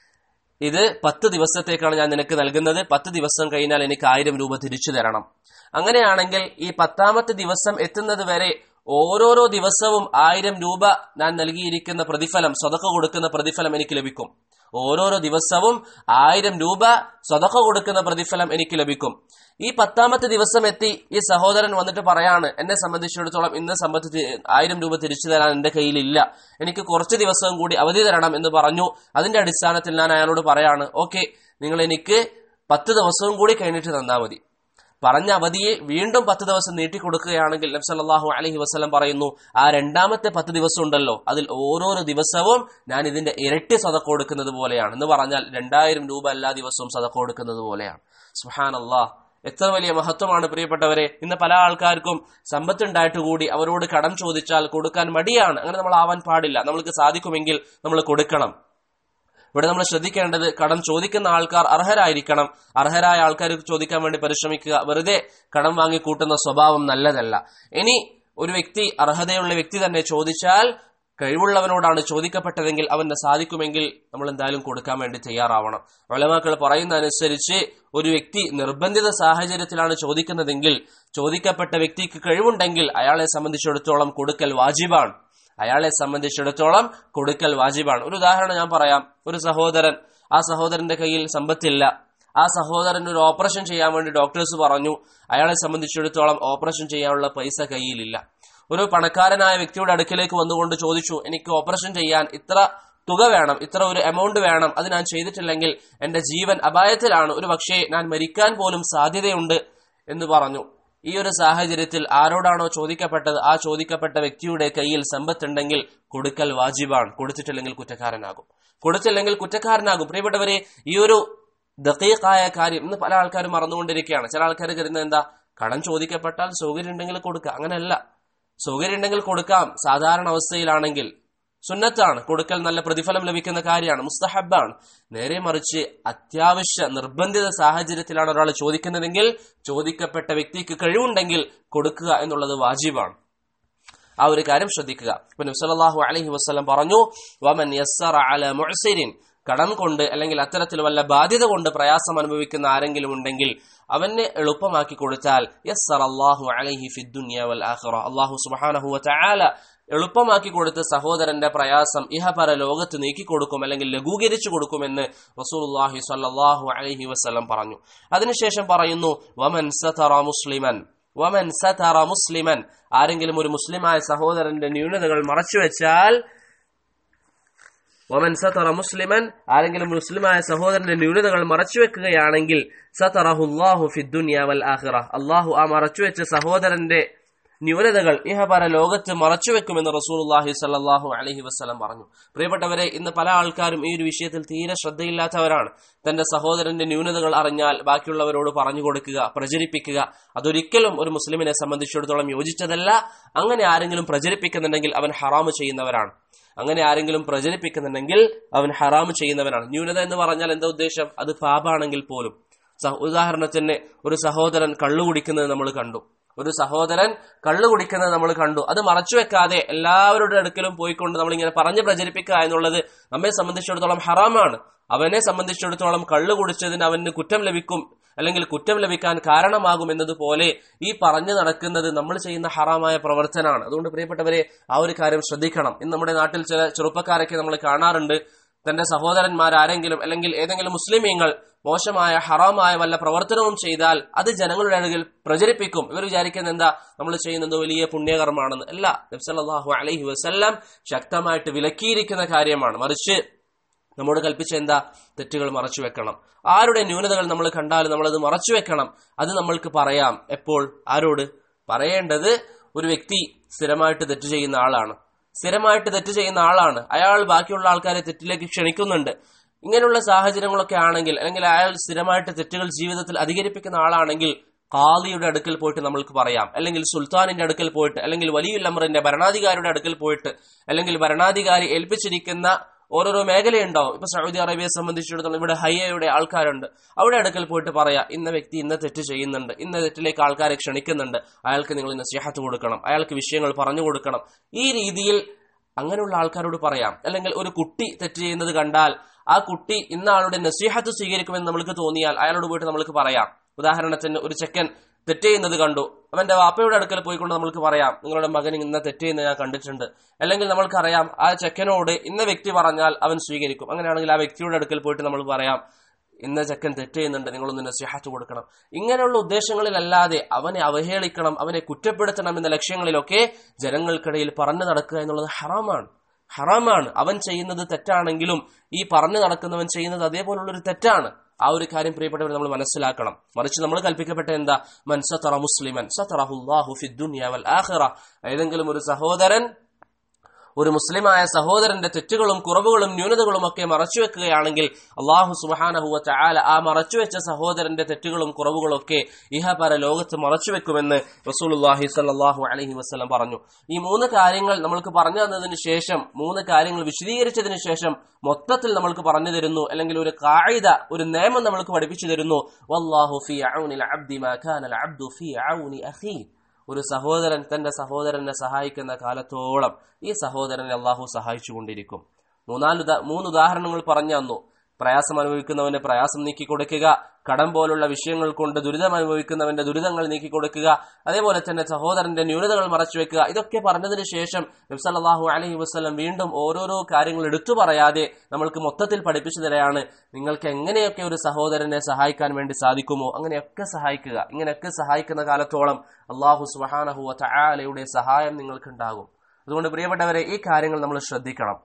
ഇത് പത്ത് ദിവസത്തേക്കാണ് ഞാൻ നിനക്ക് നൽകുന്നത് പത്ത് ദിവസം കഴിഞ്ഞാൽ എനിക്ക് ആയിരം രൂപ തിരിച്ചു തരണം അങ്ങനെയാണെങ്കിൽ ഈ പത്താമത്തെ ദിവസം എത്തുന്നത് വരെ ഓരോരോ ദിവസവും ആയിരം രൂപ ഞാൻ നൽകിയിരിക്കുന്ന പ്രതിഫലം സ്വതക്ക കൊടുക്കുന്ന പ്രതിഫലം എനിക്ക് ലഭിക്കും ഓരോരോ ദിവസവും ആയിരം രൂപ സ്വതക്ക കൊടുക്കുന്ന പ്രതിഫലം എനിക്ക് ലഭിക്കും ഈ പത്താമത്തെ ദിവസം എത്തി ഈ സഹോദരൻ വന്നിട്ട് പറയാണ് എന്നെ സംബന്ധിച്ചിടത്തോളം ഇന്ന് സംബന്ധിച്ച് ആയിരം രൂപ തിരിച്ചു തരാൻ എന്റെ കയ്യിലില്ല എനിക്ക് കുറച്ച് ദിവസം കൂടി അവധി തരണം എന്ന് പറഞ്ഞു അതിന്റെ അടിസ്ഥാനത്തിൽ ഞാൻ അയാളോട് പറയാണ് ഓക്കെ നിങ്ങൾ എനിക്ക് പത്ത് ദിവസവും കൂടി കഴിഞ്ഞിട്ട് തന്നാൽ മതി പറഞ്ഞ അവധിയെ വീണ്ടും പത്ത് ദിവസം നീട്ടിക്കൊടുക്കുകയാണെങ്കിൽ നബ്സല്ലാഹു അലഹി വസ്ലം പറയുന്നു ആ രണ്ടാമത്തെ പത്ത് ദിവസം ഉണ്ടല്ലോ അതിൽ ഓരോരോ ദിവസവും ഞാൻ ഇതിന്റെ ഇരട്ടി സതക്ക കൊടുക്കുന്നത് പോലെയാണ് എന്ന് പറഞ്ഞാൽ രണ്ടായിരം രൂപ എല്ലാ ദിവസവും സതക്ക കൊടുക്കുന്നത് പോലെയാണ് സുഹാൻ അള്ളാഹ് എത്ര വലിയ മഹത്വമാണ് പ്രിയപ്പെട്ടവരെ ഇന്ന് പല ആൾക്കാർക്കും സമ്പത്തുണ്ടായിട്ട് കൂടി അവരോട് കടം ചോദിച്ചാൽ കൊടുക്കാൻ മടിയാണ് അങ്ങനെ നമ്മൾ ആവാൻ പാടില്ല നമ്മൾക്ക് സാധിക്കുമെങ്കിൽ നമ്മൾ കൊടുക്കണം ഇവിടെ നമ്മൾ ശ്രദ്ധിക്കേണ്ടത് കടം ചോദിക്കുന്ന ആൾക്കാർ അർഹരായിരിക്കണം അർഹരായ ആൾക്കാർ ചോദിക്കാൻ വേണ്ടി പരിശ്രമിക്കുക വെറുതെ കടം വാങ്ങി കൂട്ടുന്ന സ്വഭാവം നല്ലതല്ല ഇനി ഒരു വ്യക്തി അർഹതയുള്ള വ്യക്തി തന്നെ ചോദിച്ചാൽ കഴിവുള്ളവനോടാണ് ചോദിക്കപ്പെട്ടതെങ്കിൽ അവന് സാധിക്കുമെങ്കിൽ നമ്മൾ എന്തായാലും കൊടുക്കാൻ വേണ്ടി തയ്യാറാവണം ഒളമാക്കൾ പറയുന്ന അനുസരിച്ച് ഒരു വ്യക്തി നിർബന്ധിത സാഹചര്യത്തിലാണ് ചോദിക്കുന്നതെങ്കിൽ ചോദിക്കപ്പെട്ട വ്യക്തിക്ക് കഴിവുണ്ടെങ്കിൽ അയാളെ സംബന്ധിച്ചിടത്തോളം കൊടുക്കൽ വാജിബാണ് അയാളെ സംബന്ധിച്ചിടത്തോളം കൊടുക്കൽ വാജിബാണ് ഒരു ഉദാഹരണം ഞാൻ പറയാം ഒരു സഹോദരൻ ആ സഹോദരന്റെ കയ്യിൽ സമ്പത്തില്ല ആ സഹോദരൻ ഒരു ഓപ്പറേഷൻ ചെയ്യാൻ വേണ്ടി ഡോക്ടേഴ്സ് പറഞ്ഞു അയാളെ സംബന്ധിച്ചിടത്തോളം ഓപ്പറേഷൻ ചെയ്യാനുള്ള പൈസ കയ്യിലില്ല ഒരു പണക്കാരനായ വ്യക്തിയുടെ അടുക്കിലേക്ക് വന്നുകൊണ്ട് ചോദിച്ചു എനിക്ക് ഓപ്പറേഷൻ ചെയ്യാൻ ഇത്ര തുക വേണം ഇത്ര ഒരു എമൗണ്ട് വേണം അത് ഞാൻ ചെയ്തിട്ടില്ലെങ്കിൽ എന്റെ ജീവൻ അപായത്തിലാണ് ഒരു പക്ഷേ ഞാൻ മരിക്കാൻ പോലും സാധ്യതയുണ്ട് എന്ന് പറഞ്ഞു ഈ ഒരു സാഹചര്യത്തിൽ ആരോടാണോ ചോദിക്കപ്പെട്ടത് ആ ചോദിക്കപ്പെട്ട വ്യക്തിയുടെ കയ്യിൽ സമ്പത്തുണ്ടെങ്കിൽ കൊടുക്കൽ വാജിബാണ് കൊടുത്തിട്ടില്ലെങ്കിൽ കുറ്റക്കാരനാകും കൊടുത്തില്ലെങ്കിൽ കുറ്റക്കാരനാകും പ്രിയപ്പെട്ടവരെ ഈ ഒരു ദത്തീഖായ കാര്യം ഇന്ന് പല ആൾക്കാരും മറന്നുകൊണ്ടിരിക്കുകയാണ് ചില ആൾക്കാർ കരുതുന്നത് എന്താ കടം ചോദിക്കപ്പെട്ടാൽ സൗകര്യം ഉണ്ടെങ്കിൽ കൊടുക്കുക അങ്ങനെയല്ല സൗകര്യം ഉണ്ടെങ്കിൽ കൊടുക്കാം സാധാരണ അവസ്ഥയിലാണെങ്കിൽ സുന്നത്താണ് കൊടുക്കൽ നല്ല പ്രതിഫലം ലഭിക്കുന്ന കാര്യമാണ് മുസ്തഹബാണ് നേരെ മറിച്ച് അത്യാവശ്യ നിർബന്ധിത സാഹചര്യത്തിലാണ് ഒരാൾ ചോദിക്കുന്നതെങ്കിൽ ചോദിക്കപ്പെട്ട വ്യക്തിക്ക് കഴിവുണ്ടെങ്കിൽ കൊടുക്കുക എന്നുള്ളത് വാജിബാണ് ആ ഒരു കാര്യം ശ്രദ്ധിക്കുക ഇപ്പൊ നബ്സല്ലാഹു അലൈഹി വസ്ലം പറഞ്ഞു വമൻ യസ്സറ അല മുഅ്സിരിൻ കടം കൊണ്ട് അല്ലെങ്കിൽ അത്തരത്തിൽ വല്ല ബാധ്യത കൊണ്ട് പ്രയാസം അനുഭവിക്കുന്ന ആരെങ്കിലും ഉണ്ടെങ്കിൽ അവനെ എളുപ്പമാക്കി കൊടുത്താൽ യസ്സർ അള്ളാഹു അലൈഹി ഫിദ്ദുനിയ വൽ ആഖിറ അള്ളാഹു സുബ്ഹാനഹു വതആല എളുപ്പമാക്കി കൊടുത്ത സഹോദരന്റെ പ്രയാസം ഇഹപര ലോകത്ത് നീക്കിക്കൊടുക്കും അല്ലെങ്കിൽ ലഘൂകരിച്ചു കൊടുക്കുമെന്ന് റസൂലുള്ളാഹി സ്വല്ലല്ലാഹു അലൈഹി വസല്ലം പറഞ്ഞു അതിനുശേഷം പറയുന്നു വമൻ സതറ മുസ്ലിമൻ വമൻ സതറ മുസ്ലിമൻ ആരെങ്കിലും ഒരു മുസ്ലിമായ സഹോദരന്റെ ന്യൂനതകൾ മറച്ചുവെച്ചാൽ ഒമൻ സതറ മുസ്ലിമൻ ആരെങ്കിലും മുസ്ലിമായ സഹോദരന്റെ ന്യൂനതകൾ മറച്ചുവെക്കുകയാണെങ്കിൽ സതറഹുല്ലാഹു ഫിദ്ദുനിയ വൽ ആഖിറ അള്ളാഹു ആ മറച്ചുവെച്ച സഹോദരന്റെ ന്യൂനതകൾ ഇഹപര ലോകത്ത് മറച്ചുവെക്കുമെന്ന് റസൂലുള്ളാഹി സല്ലല്ലാഹു അലൈഹി വസല്ലം പറഞ്ഞു പ്രിയപ്പെട്ടവരെ ഇന്ന് പല ആൾക്കാരും ഈ ഒരു വിഷയത്തിൽ തീരെ ശ്രദ്ധയില്ലാത്തവരാണ് തന്റെ സഹോദരന്റെ ന്യൂനതകൾ അറിഞ്ഞാൽ ബാക്കിയുള്ളവരോട് പറഞ്ഞു കൊടുക്കുക പ്രചരിപ്പിക്കുക അതൊരിക്കലും ഒരു മുസ്ലിമിനെ സംബന്ധിച്ചിടത്തോളം യോജിച്ചതല്ല അങ്ങനെ ആരെങ്കിലും പ്രചരിപ്പിക്കുന്നുണ്ടെങ്കിൽ അവൻ ഹറാമ് ചെയ്യുന്നവരാണ് അങ്ങനെ ആരെങ്കിലും പ്രചരിപ്പിക്കുന്നുണ്ടെങ്കിൽ അവൻ ഹറാമ് ചെയ്യുന്നവനാണ് ന്യൂനത എന്ന് പറഞ്ഞാൽ എന്താ ഉദ്ദേശം അത് പാപാണെങ്കിൽ പോലും ഉദാഹരണത്തിന് ഒരു സഹോദരൻ കള്ളു കുടിക്കുന്നത് നമ്മൾ കണ്ടു ഒരു സഹോദരൻ കള്ളു കുടിക്കുന്നത് നമ്മൾ കണ്ടു അത് മറച്ചു വെക്കാതെ എല്ലാവരുടെ അടുക്കലും പോയിക്കൊണ്ട് നമ്മൾ ഇങ്ങനെ പറഞ്ഞു പ്രചരിപ്പിക്കുക എന്നുള്ളത് നമ്മെ സംബന്ധിച്ചിടത്തോളം ഹറാമാണ് അവനെ സംബന്ധിച്ചിടത്തോളം കള്ളു കുടിച്ചതിന് അവന് കുറ്റം ലഭിക്കും അല്ലെങ്കിൽ കുറ്റം ലഭിക്കാൻ കാരണമാകും എന്നതുപോലെ ഈ പറഞ്ഞു നടക്കുന്നത് നമ്മൾ ചെയ്യുന്ന ഹറാമായ പ്രവർത്തനമാണ് അതുകൊണ്ട് പ്രിയപ്പെട്ടവരെ ആ ഒരു കാര്യം ശ്രദ്ധിക്കണം ഇന്ന് നമ്മുടെ നാട്ടിൽ ചില ചെറുപ്പക്കാരൊക്കെ നമ്മൾ കാണാറുണ്ട് തന്റെ സഹോദരന്മാരാരെങ്കിലും അല്ലെങ്കിൽ ഏതെങ്കിലും മുസ്ലിമീങ്ങൾ മോശമായ ഹറാമായ വല്ല പ്രവർത്തനവും ചെയ്താൽ അത് ജനങ്ങളുടെ അഴകിൽ പ്രചരിപ്പിക്കും ഇവർ വിചാരിക്കുന്നത് എന്താ നമ്മൾ ചെയ്യുന്നത് വലിയ പുണ്യകർമ്മമാണെന്ന് അല്ല നബ്സല്ലാഹു അലൈഹി വസല്ലാം ശക്തമായിട്ട് വിലക്കിയിരിക്കുന്ന കാര്യമാണ് മറിച്ച് നമ്മോട് കൽപ്പിച്ച എന്താ തെറ്റുകൾ മറച്ചു വെക്കണം ആരുടെ ന്യൂനതകൾ നമ്മൾ കണ്ടാലും നമ്മളത് മറച്ചു വെക്കണം അത് നമ്മൾക്ക് പറയാം എപ്പോൾ ആരോട് പറയേണ്ടത് ഒരു വ്യക്തി സ്ഥിരമായിട്ട് തെറ്റ് ചെയ്യുന്ന ആളാണ് സ്ഥിരമായിട്ട് തെറ്റ് ചെയ്യുന്ന ആളാണ് അയാൾ ബാക്കിയുള്ള ആൾക്കാരെ തെറ്റിലേക്ക് ക്ഷണിക്കുന്നുണ്ട് ഇങ്ങനെയുള്ള സാഹചര്യങ്ങളൊക്കെ ആണെങ്കിൽ അല്ലെങ്കിൽ അയാൾ സ്ഥിരമായിട്ട് തെറ്റുകൾ ജീവിതത്തിൽ അധികരിപ്പിക്കുന്ന ആളാണെങ്കിൽ കാളിയുടെ അടുക്കൽ പോയിട്ട് നമ്മൾക്ക് പറയാം അല്ലെങ്കിൽ സുൽത്താനിന്റെ അടുക്കൽ പോയിട്ട് അല്ലെങ്കിൽ വലിയുൽ അമറിന്റെ ഭരണാധികാരിയുടെ അടുക്കൽ പോയിട്ട് അല്ലെങ്കിൽ ഭരണാധികാരി ഏൽപ്പിച്ചിരിക്കുന്ന ഓരോരോ മേഖലയുണ്ടാവും ഇപ്പൊ സൗദി അറേബ്യയെ സംബന്ധിച്ചിടത്തോളം ഇവിടെ ഹയ്യയുടെ ആൾക്കാരുണ്ട് അവിടെ അടുക്കൽ പോയിട്ട് പറയാ ഇന്ന വ്യക്തി ഇന്ന തെറ്റ് ചെയ്യുന്നുണ്ട് ഇന്ന തെറ്റിലേക്ക് ആൾക്കാരെ ക്ഷണിക്കുന്നുണ്ട് അയാൾക്ക് നിങ്ങൾ നസീഹത്ത് കൊടുക്കണം അയാൾക്ക് വിഷയങ്ങൾ പറഞ്ഞു കൊടുക്കണം ഈ രീതിയിൽ അങ്ങനെയുള്ള ആൾക്കാരോട് പറയാം അല്ലെങ്കിൽ ഒരു കുട്ടി തെറ്റ് ചെയ്യുന്നത് കണ്ടാൽ ആ കുട്ടി ഇന്ന ആളുടെ നസീഹത്ത് സ്വീകരിക്കുമെന്ന് നമ്മൾക്ക് തോന്നിയാൽ അയാളോട് പോയിട്ട് നമ്മൾക്ക് പറയാം ഉദാഹരണത്തിന് ഒരു ചെക്കൻ തെറ്റ് ചെയ്യുന്നത് കണ്ടു അവന്റെ വാപ്പയുടെ അടുക്കൽ പോയിക്കൊണ്ട് നമ്മൾക്ക് പറയാം നിങ്ങളുടെ മകൻ ഇന്ന തെറ്റ് ചെയ്യുന്നത് ഞാൻ കണ്ടിട്ടുണ്ട് അല്ലെങ്കിൽ നമ്മൾക്കറിയാം ആ ചെക്കനോട് ഇന്ന വ്യക്തി പറഞ്ഞാൽ അവൻ സ്വീകരിക്കും അങ്ങനെയാണെങ്കിൽ ആ വ്യക്തിയുടെ അടുക്കൽ പോയിട്ട് നമ്മൾ പറയാം ഇന്ന ചെക്കൻ തെറ്റ് ചെയ്യുന്നുണ്ട് നിങ്ങളൊന്ന് നസിഹാറ്റ് കൊടുക്കണം ഇങ്ങനെയുള്ള ഉദ്ദേശങ്ങളിലല്ലാതെ അവനെ അവഹേളിക്കണം അവനെ കുറ്റപ്പെടുത്തണം എന്ന ലക്ഷ്യങ്ങളിലൊക്കെ ജനങ്ങൾക്കിടയിൽ പറഞ്ഞു നടക്കുക എന്നുള്ളത് ഹറാമാണ് ഹറാമാണ് അവൻ ചെയ്യുന്നത് തെറ്റാണെങ്കിലും ഈ പറഞ്ഞു നടക്കുന്നവൻ ചെയ്യുന്നത് അതേപോലുള്ള ഒരു തെറ്റാണ് ആ ഒരു കാര്യം പ്രിയപ്പെട്ടവർ നമ്മൾ മനസ്സിലാക്കണം മറിച്ച് നമ്മൾ കൽപ്പിക്കപ്പെട്ട എന്താ മൻ സതറ മുസ്ലിമൻ സതറഹുല്ലാഹു ഫിദ്ദുനിയ വൽ ആഖിറ ഏതെങ്കിലും ഒരു സഹോദരൻ ഒരു മുസ്ലിമായ സഹോദരന്റെ തെറ്റുകളും കുറവുകളും ന്യൂനതകളും ഒക്കെ മറച്ചുവെക്കുകയാണെങ്കിൽ അള്ളാഹു സുബാനഹുവ ചാല ആ മറച്ചുവെച്ച സഹോദരന്റെ തെറ്റുകളും കുറവുകളും ഒക്കെ ഇഹപര ലോകത്ത് മറച്ചുവെക്കുമെന്ന് റസൂലുല്ലാഹി സല്ലാഹു അലഹി വസ്ലം പറഞ്ഞു ഈ മൂന്ന് കാര്യങ്ങൾ നമ്മൾക്ക് പറഞ്ഞു തന്നതിന് ശേഷം മൂന്ന് കാര്യങ്ങൾ വിശദീകരിച്ചതിന് ശേഷം മൊത്തത്തിൽ നമ്മൾക്ക് പറഞ്ഞു തരുന്നു അല്ലെങ്കിൽ ഒരു കായിക ഒരു നിയമം നമ്മൾക്ക് പഠിപ്പിച്ചു തരുന്നു വല്ലാഹു ഫി ഔനിൽ അബ്ദി മാ കാനൽ അബ്ദു ഫി ഔനി അഖീ ഒരു സഹോദരൻ തന്റെ സഹോദരനെ സഹായിക്കുന്ന കാലത്തോളം ഈ സഹോദരനെ അള്ളാഹു സഹായിച്ചുകൊണ്ടിരിക്കും മൂന്നാല് മൂന്ന് ഉദാഹരണങ്ങൾ പറഞ്ഞു തന്നു പ്രയാസം അനുഭവിക്കുന്നവന്റെ പ്രയാസം നീക്കി കൊടുക്കുക കടം പോലുള്ള വിഷയങ്ങൾ കൊണ്ട് ദുരിതം അനുഭവിക്കുന്നവന്റെ ദുരിതങ്ങൾ നീക്കി കൊടുക്കുക അതേപോലെ തന്നെ സഹോദരന്റെ ന്യൂനതകൾ മറച്ചുവെക്കുക ഇതൊക്കെ പറഞ്ഞതിന് ശേഷം നബ്സല്ലാഹു അലഹി വസ്ലം വീണ്ടും ഓരോരോ കാര്യങ്ങൾ എടുത്തു പറയാതെ നമ്മൾക്ക് മൊത്തത്തിൽ പഠിപ്പിച്ചു തരാണ് നിങ്ങൾക്ക് എങ്ങനെയൊക്കെ ഒരു സഹോദരനെ സഹായിക്കാൻ വേണ്ടി സാധിക്കുമോ അങ്ങനെയൊക്കെ സഹായിക്കുക ഇങ്ങനെയൊക്കെ സഹായിക്കുന്ന കാലത്തോളം അള്ളാഹു സുബാനഹു തആലയുടെ സഹായം നിങ്ങൾക്കുണ്ടാകും അതുകൊണ്ട് പ്രിയപ്പെട്ടവരെ ഈ കാര്യങ്ങൾ നമ്മൾ ശ്രദ്ധിക്കണം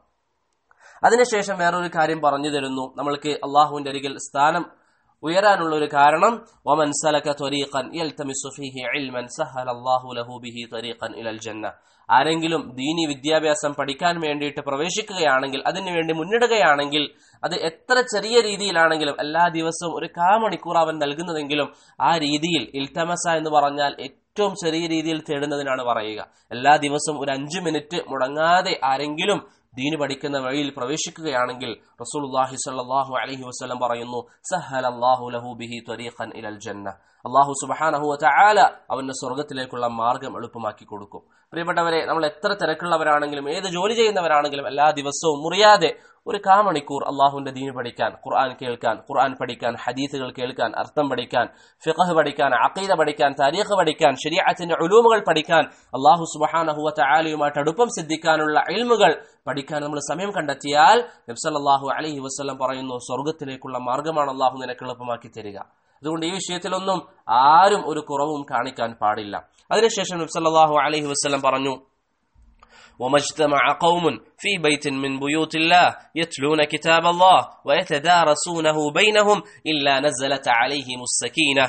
അതിനുശേഷം വേറൊരു കാര്യം പറഞ്ഞു തരുന്നു നമ്മൾക്ക് അള്ളാഹുവിന്റെ അരികിൽ സ്ഥാനം ഉയരാനുള്ള ഒരു കാരണം വമൻ സലക ത്വരീഖൻ യൽതമിസു ഫീഹി ഇൽമൻ സഹല അല്ലാഹു ലഹു ബിഹി ത്വരീഖൻ ഇലൽ ജന്ന ആരെങ്കിലും ദീനി വിദ്യാഭ്യാസം പഠിക്കാൻ വേണ്ടിയിട്ട് പ്രവേശിക്കുകയാണെങ്കിൽ അതിനുവേണ്ടി മുന്നിടുകയാണെങ്കിൽ അത് എത്ര ചെറിയ രീതിയിലാണെങ്കിലും എല്ലാ ദിവസവും ഒരു കാ മണിക്കൂർ അവൻ നൽകുന്നതെങ്കിലും ആ രീതിയിൽ ഇൽത്തമസ എന്ന് പറഞ്ഞാൽ ഏറ്റവും ചെറിയ രീതിയിൽ തേടുന്നതിനാണ് പറയുക എല്ലാ ദിവസവും ഒരു അഞ്ചു മിനിറ്റ് മുടങ്ങാതെ ആരെങ്കിലും ദീന് പഠിക്കുന്ന വഴിയിൽ പ്രവേശിക്കുകയാണെങ്കിൽ റസൂലുള്ളാഹി സ്വല്ലല്ലാഹു അലൈഹി വസല്ലം പറയുന്നു സഹല അല്ലാഹു ലഹു ബിഹി ത്വരീഖൻ ഇലൽ ജന്ന അള്ളാഹു സുബ്ഹാനഹു വതആല അവന്റെ സ്വർഗ്ഗത്തിലേക്കുള്ള മാർഗം എളുപ്പമാക്കി കൊടുക്കും പ്രിയപ്പെട്ടവരെ നമ്മൾ എത്ര തിരക്കുള്ളവരാണെങ്കിലും ഏത് ജോലി ചെയ്യുന്നവരാണെങ്കിലും എല്ലാ ദിവസവും മുറിയാതെ ഒരു കാ മണിക്കൂർ അള്ളാഹുവിന്റെ ദീന് പഠിക്കാൻ ഖുർആൻ കേൾക്കാൻ ഖുർആൻ പഠിക്കാൻ ഹദീസുകൾ കേൾക്കാൻ അർത്ഥം പഠിക്കാൻ ഫിഖഹ് പഠിക്കാൻ അഖീദ പഠിക്കാൻ താരീഖ് പഠിക്കാൻ ശരീഅത്തിന്റെ ഉലൂമുകൾ പഠിക്കാൻ അള്ളാഹു സുബ്ഹാനഹു വതആലയുമായിട്ട് അടുപ്പം സിദ്ധിക്കാനുള്ള ഇൽമുകൾ പഠിക്കാൻ നമ്മൾ സമയം കണ്ടെത്തിയാൽ നബ്സല്ലാഹു അലൈഹി വസ്ലം പറയുന്നു സ്വർഗത്തിലേക്കുള്ള മാർഗമാണ് അള്ളാഹു നിനക്ക് എളുപ്പമാക്കി തരിക അതുകൊണ്ട് ഈ വിഷയത്തിലൊന്നും ആരും ഒരു കുറവും കാണിക്കാൻ പാടില്ല അതിനുശേഷം നബ്സല്ലാഹു അലൈഹി വസ്ലം പറഞ്ഞു وما اجتمع قوم في بيت من بيوت الله يتلون كتاب الله ويتدارسونه بينهم إلا نزلت عليهم السكينة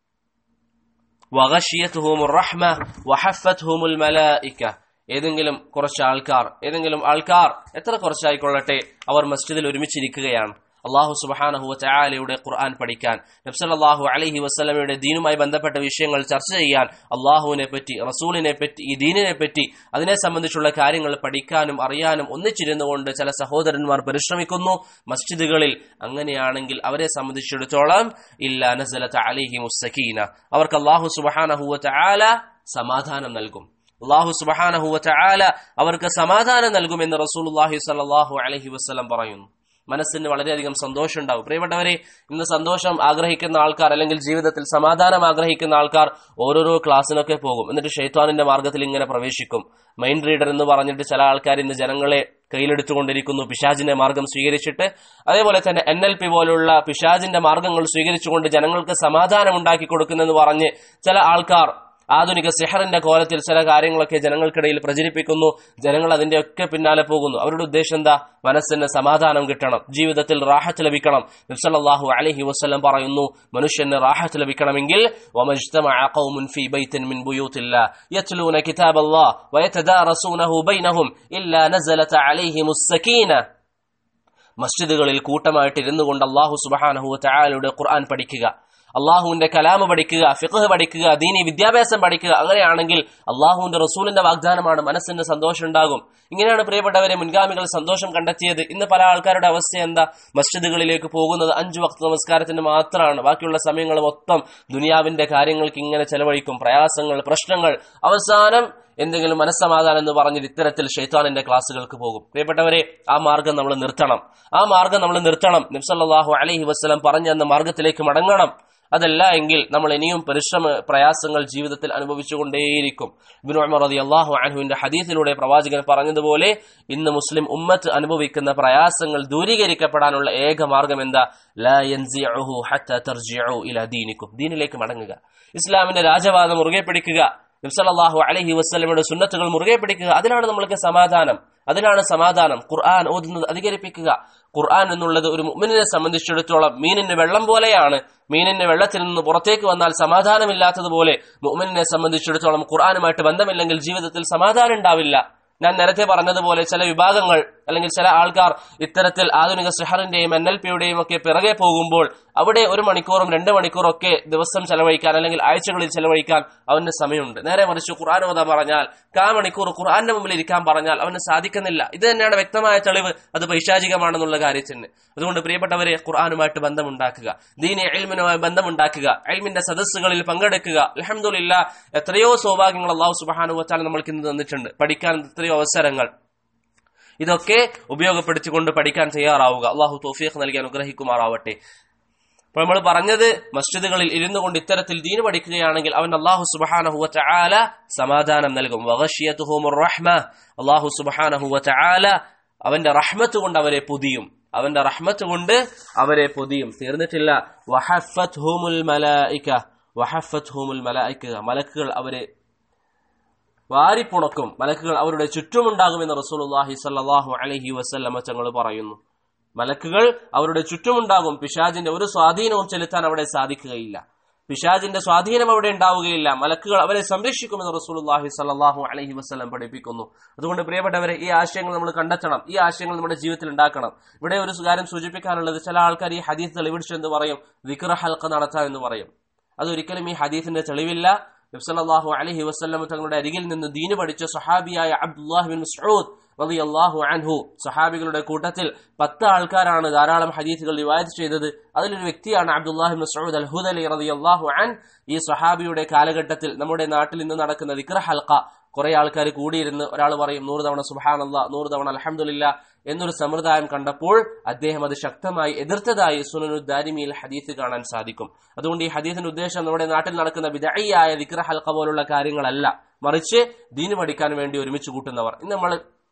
وغشيتهم الرحمة وحفتهم الملائكة ഏതെങ്കിലും കുറച്ച് ആൾക്കാർ ഏതെങ്കിലും ആൾക്കാർ എത്ര കുറച്ചായിക്കൊള്ളട്ടെ അവർ മസ്ജിദിൽ ഒരുമിച്ചിരിക്കുകയാണ് അള്ളാഹു സുബാനഹു ചായാലയുടെ ഖുർആൻ പഠിക്കാൻ നബ്സല്ലാഹു അലഹി വസ്ലമയുടെ ദീനുമായി ബന്ധപ്പെട്ട വിഷയങ്ങൾ ചർച്ച ചെയ്യാൻ അള്ളാഹുവിനെ പറ്റി റസൂലിനെ പറ്റി ഈ ദീനിനെ പറ്റി അതിനെ സംബന്ധിച്ചുള്ള കാര്യങ്ങൾ പഠിക്കാനും അറിയാനും ഒന്നിച്ചിരുന്നുകൊണ്ട് ചില സഹോദരന്മാർ പരിശ്രമിക്കുന്നു മസ്ജിദുകളിൽ അങ്ങനെയാണെങ്കിൽ അവരെ സംബന്ധിച്ചിടത്തോളം ഇല്ല നസലത്ത് അലിഹി മുസ്സക്കീന അവർക്ക് അള്ളാഹു സുബാനഹു ചായാല സമാധാനം നൽകും അള്ളാഹു സുബാനഹു ചായാല അവർക്ക് സമാധാനം നൽകുമെന്ന് റസൂലുല്ലാഹി സല്ലാഹു അലഹി വസ്ലം പറയുന്നു മനസ്സിന് വളരെയധികം സന്തോഷം ഉണ്ടാവും പ്രിയപ്പെട്ടവരെ ഇന്ന് സന്തോഷം ആഗ്രഹിക്കുന്ന ആൾക്കാർ അല്ലെങ്കിൽ ജീവിതത്തിൽ സമാധാനം ആഗ്രഹിക്കുന്ന ആൾക്കാർ ഓരോരോ ക്ലാസ്സിനൊക്കെ പോകും എന്നിട്ട് ഷെയ്ത്വാനിന്റെ മാർഗത്തിൽ ഇങ്ങനെ പ്രവേശിക്കും മൈൻഡ് റീഡർ എന്ന് പറഞ്ഞിട്ട് ചില ആൾക്കാർ ഇന്ന് ജനങ്ങളെ കയ്യിലെടുത്തുകൊണ്ടിരിക്കുന്നു പിശാജിന്റെ മാർഗം സ്വീകരിച്ചിട്ട് അതേപോലെ തന്നെ എൻ എൽ പി പോലുള്ള പിശാജിന്റെ മാർഗങ്ങൾ സ്വീകരിച്ചുകൊണ്ട് ജനങ്ങൾക്ക് സമാധാനം ഉണ്ടാക്കി കൊടുക്കുന്നെന്ന് പറഞ്ഞ് ചില ആൾക്കാർ ആധുനിക സിഹറിന്റെ കോലത്തിൽ ചില കാര്യങ്ങളൊക്കെ ജനങ്ങൾക്കിടയിൽ പ്രചരിപ്പിക്കുന്നു ജനങ്ങൾ അതിന്റെ ഒക്കെ പിന്നാലെ പോകുന്നു അവരുടെ ഉദ്ദേശം എന്താ മനസ്സിന് സമാധാനം കിട്ടണം ജീവിതത്തിൽ റാഹത്ത് ലഭിക്കണം നബ്സല്ലാഹു അലഹി വസ്ലം പറയുന്നു മനുഷ്യന് റാഹത്ത് ലഭിക്കണമെങ്കിൽ وَمَجْتَمَعَ قَوْمٌ فِي بَيْتٍ مِّن بُيُوتِ اللَّهِ يَتْلُونَ كِتَابَ اللَّهِ وَيَتَدَارَسُونَهُ بَيْنَهُمْ إِلَّا نَزَلَتْ عَلَيْهِمُ السَّكِينَةُ മസ്ജിദുകളിൽ കൂട്ടമായിട്ട് ഇരുന്നു കൊണ്ട് അള്ളാഹു സുബഹാനഹു തആലയുടെ ഖുർആൻ പഠിക്കുക അള്ളാഹുവിന്റെ കലാമ് പഠിക്കുക ഫിഖ് പഠിക്കുക ദീനി വിദ്യാഭ്യാസം പഠിക്കുക അങ്ങനെയാണെങ്കിൽ അള്ളാഹുവിന്റെ റസൂലിന്റെ വാഗ്ദാനമാണ് മനസ്സിന് സന്തോഷം ഉണ്ടാകും ഇങ്ങനെയാണ് പ്രിയപ്പെട്ടവരെ മുൻഗാമികൾ സന്തോഷം കണ്ടെത്തിയത് ഇന്ന് പല ആൾക്കാരുടെ അവസ്ഥ എന്താ മസ്ജിദുകളിലേക്ക് പോകുന്നത് അഞ്ചു വക്ത നമസ്കാരത്തിന് മാത്രമാണ് ബാക്കിയുള്ള സമയങ്ങൾ മൊത്തം ദുനിയാവിന്റെ കാര്യങ്ങൾക്ക് ഇങ്ങനെ ചെലവഴിക്കും പ്രയാസങ്ങൾ പ്രശ്നങ്ങൾ അവസാനം എന്തെങ്കിലും മനസ്സമാധാനം എന്ന് പറഞ്ഞ് ഇത്തരത്തിൽ ഷെയ്ത്താനിന്റെ ക്ലാസ്സുകൾക്ക് പോകും പ്രിയപ്പെട്ടവരെ ആ മാർഗം നമ്മൾ നിർത്തണം ആ മാർഗം നമ്മൾ നിർത്തണം നിബ്സല്ലാഹു അലഹി വസ്ലം പറഞ്ഞ എന്ന മാർഗത്തിലേക്ക് മടങ്ങണം അതല്ല എങ്കിൽ നമ്മൾ ഇനിയും പരിശ്രമ പ്രയാസങ്ങൾ ജീവിതത്തിൽ അനുഭവിച്ചുകൊണ്ടേയിരിക്കും ഇബ്നു ഉമർ റളിയല്ലാഹു അൻഹുവിന്റെ ഹദീസിലൂടെ പ്രവാചകൻ പറഞ്ഞതുപോലെ ഇന്ന് മുസ്ലിം ഉമ്മത്ത് അനുഭവിക്കുന്ന പ്രയാസങ്ങൾ ദൂരീകരിക്കപ്പെടാനുള്ള ഏക മാർഗം എന്താ ലാ യൻസിഉഹു ഹത്താ തർജിഉ ഇലാ ദീനിക്കും ദീനിലേക്ക് മടങ്ങുക ഇസ്ലാമിന്റെ രാജവാദം മുറുകെ പിടിക്കുക നബ്സല്ലാഹു അലഹി വസ്ലമയുടെ സുന്നത്തുകൾ മുറുകെ പിടിക്കുക അതിലാണ് നമ്മൾക്ക് സമാധാനം അതിലാണ് സമാധാനം ഖുർആൻ ഓതുന്നത് അധികരിപ്പിക്കുക ഖുർആൻ എന്നുള്ളത് ഒരു മുഅ്മിനിനെ സംബന്ധിച്ചിടത്തോളം മീനിന്റെ വെള്ളം പോലെയാണ് മീനിന്റെ വെള്ളത്തിൽ നിന്ന് പുറത്തേക്ക് വന്നാൽ സമാധാനമില്ലാത്തതുപോലെ മുഅ്മിനിനെ സംബന്ധിച്ചിടത്തോളം ഖുർആനുമായിട്ട് ബന്ധമില്ലെങ്കിൽ ജീവിതത്തിൽ സമാധാനം ഉണ്ടാവില്ല ഞാൻ നേരത്തെ പറഞ്ഞതുപോലെ ചില വിഭാഗങ്ങൾ അല്ലെങ്കിൽ ചില ആൾക്കാർ ഇത്തരത്തിൽ ആധുനിക സിഹറിന്റെയും എൻ എൽ പിയുടെയും ഒക്കെ പിറകെ പോകുമ്പോൾ അവിടെ ഒരു മണിക്കൂറും രണ്ട് മണിക്കൂറും ഒക്കെ ദിവസം ചെലവഴിക്കാൻ അല്ലെങ്കിൽ ആഴ്ചകളിൽ ചെലവഴിക്കാൻ അവന് സമയമുണ്ട് നേരെ മറിച്ച് ഖുർആൻ ഓതാൻ പറഞ്ഞാൽ കാ മണിക്കൂർ ഖുർആന്റെ മുമ്പിൽ ഇരിക്കാൻ പറഞ്ഞാൽ അവന് സാധിക്കുന്നില്ല ഇത് തന്നെയാണ് വ്യക്തമായ തെളിവ് അത് പൈശാചികമാണെന്നുള്ള കാര്യത്തിന് അതുകൊണ്ട് പ്രിയപ്പെട്ടവരെ ഖുർആനുമായിട്ട് ബന്ധമുണ്ടാക്കുക ദീനി എൽമിനുമായി ബന്ധമുണ്ടാക്കുക എൽമിന്റെ സദസ്സുകളിൽ പങ്കെടുക്കുക അലഹമുല്ല എത്രയോ സൗഭാഗ്യങ്ങൾ അള്ളാഹു സുബാനു വച്ചാൽ നമ്മൾക്ക് ഇന്ന് തന്നിട്ടുണ്ട് പഠിക്കാൻ എത്രയോ അവസരങ്ങൾ ഇതൊക്കെ ഉപയോഗപ്പെടുത്തിക്കൊണ്ട് പഠിക്കാൻ തയ്യാറാവുക അള്ളാഹു തോഫീഖ് നൽകി അനുഗ്രഹിക്കുമാറാവട്ടെ അപ്പോൾ നമ്മൾ പറഞ്ഞത് മസ്ജിദുകളിൽ ഇരുന്നു കൊണ്ട് ഇത്തരത്തിൽ ദീന് പഠിക്കുകയാണെങ്കിൽ അവൻ അള്ളാഹു സുബഹാനഹുവ ചാല സമാധാനം നൽകും റഹ്മ അള്ളാഹു സുബഹാനഹുവ ചാല അവന്റെ റഹ്മത്ത് കൊണ്ട് അവരെ പൊതിയും അവന്റെ റഹ്മത്ത് കൊണ്ട് അവരെ പൊതിയും തീർന്നിട്ടില്ല വഹഫത്ത് ഹൂമുൽ മലായിക്ക വഹഫത്ത് ഹൂമുൽ മലായിക്ക മലക്കുകൾ അവരെ വാരിപ്പുണക്കും മലക്കുകൾ അവരുടെ ചുറ്റുമുണ്ടാകുമെന്ന് റസൂലുള്ളാഹി സല്ലല്ലാഹു അലൈഹി വസല്ലമ തങ്ങൾ പറയുന്നു മലക്കുകൾ അവരുടെ ചുറ്റുമുണ്ടാകും പിശാജിന്റെ ഒരു സ്വാധീനവും ചെലുത്താൻ അവിടെ സാധിക്കുകയില്ല പിശാജിന്റെ സ്വാധീനം അവിടെ ഉണ്ടാവുകയില്ല മലക്കുകൾ അവരെ സംരക്ഷിക്കുമെന്ന് റസൂലുള്ളാഹി സല്ലല്ലാഹു അലൈഹി വസല്ലം പഠിപ്പിക്കുന്നു അതുകൊണ്ട് പ്രിയപ്പെട്ടവരെ ഈ ആശയങ്ങൾ നമ്മൾ കണ്ടെത്തണം ഈ ആശയങ്ങൾ നമ്മുടെ ജീവിതത്തിൽ ഉണ്ടാക്കണം ഇവിടെ ഒരു കാര്യം സൂചിപ്പിക്കാനുള്ളത് ചില ആൾക്കാർ ഈ ഹദീസ് തെളിവിടിച്ചു എന്ന് പറയും വിക്ര ഹൽക്ക നടത്താം എന്ന് പറയും അതൊരിക്കലും ഈ ഹദീസിന്റെ തെളിവില്ല നബ്സല്ലാഹു അലഹി വസ്ലം തങ്ങളുടെ അരികിൽ നിന്ന് ദീന് പഠിച്ച സഹാബിയായ അബ്ദുല്ലാഹ് ബിൻ മസ്ഊദ് റളിയല്ലാഹു അൻഹു സഹാബികളുടെ കൂട്ടത്തിൽ പത്ത് ആൾക്കാരാണ് ധാരാളം ഹദീസുകൾ റിവായത്ത് ചെയ്തത് അതിലൊരു വ്യക്തിയാണ് അബ്ദുല്ലാഹി മസ്ഊദ് അൽ ഹുദലി റളിയല്ലാഹു അൻ ഈ സഹാബിയുടെ കാലഘട്ടത്തിൽ നമ്മുടെ നാട്ടിൽ ഇന്ന് നടക്കുന്ന വിക്ര ഹൽക്ക കുറെ ആൾക്കാർ കൂടിയിരുന്ന് ഒരാൾ പറയും നൂറ് തവണ സുഹാൻ അല്ല നൂറ് തവണ അലഹമുല്ല എന്നൊരു സമ്പ്രദായം കണ്ടപ്പോൾ അദ്ദേഹം അത് ശക്തമായി എതിർത്തതായി സുനനു ദാരിമിയിൽ ഹദീസ് കാണാൻ സാധിക്കും അതുകൊണ്ട് ഈ ഹദീസിന്റെ ഉദ്ദേശം നമ്മുടെ നാട്ടിൽ നടക്കുന്ന വിദഗ്ധയായ വിക്ര ഹൽക്ക പോലുള്ള കാര്യങ്ങളല്ല മറിച്ച് ദീന് പഠിക്കാൻ വേണ്ടി ഒരുമിച്ച് കൂട്ടുന്നവർ ഇന്ന് നമ്മൾ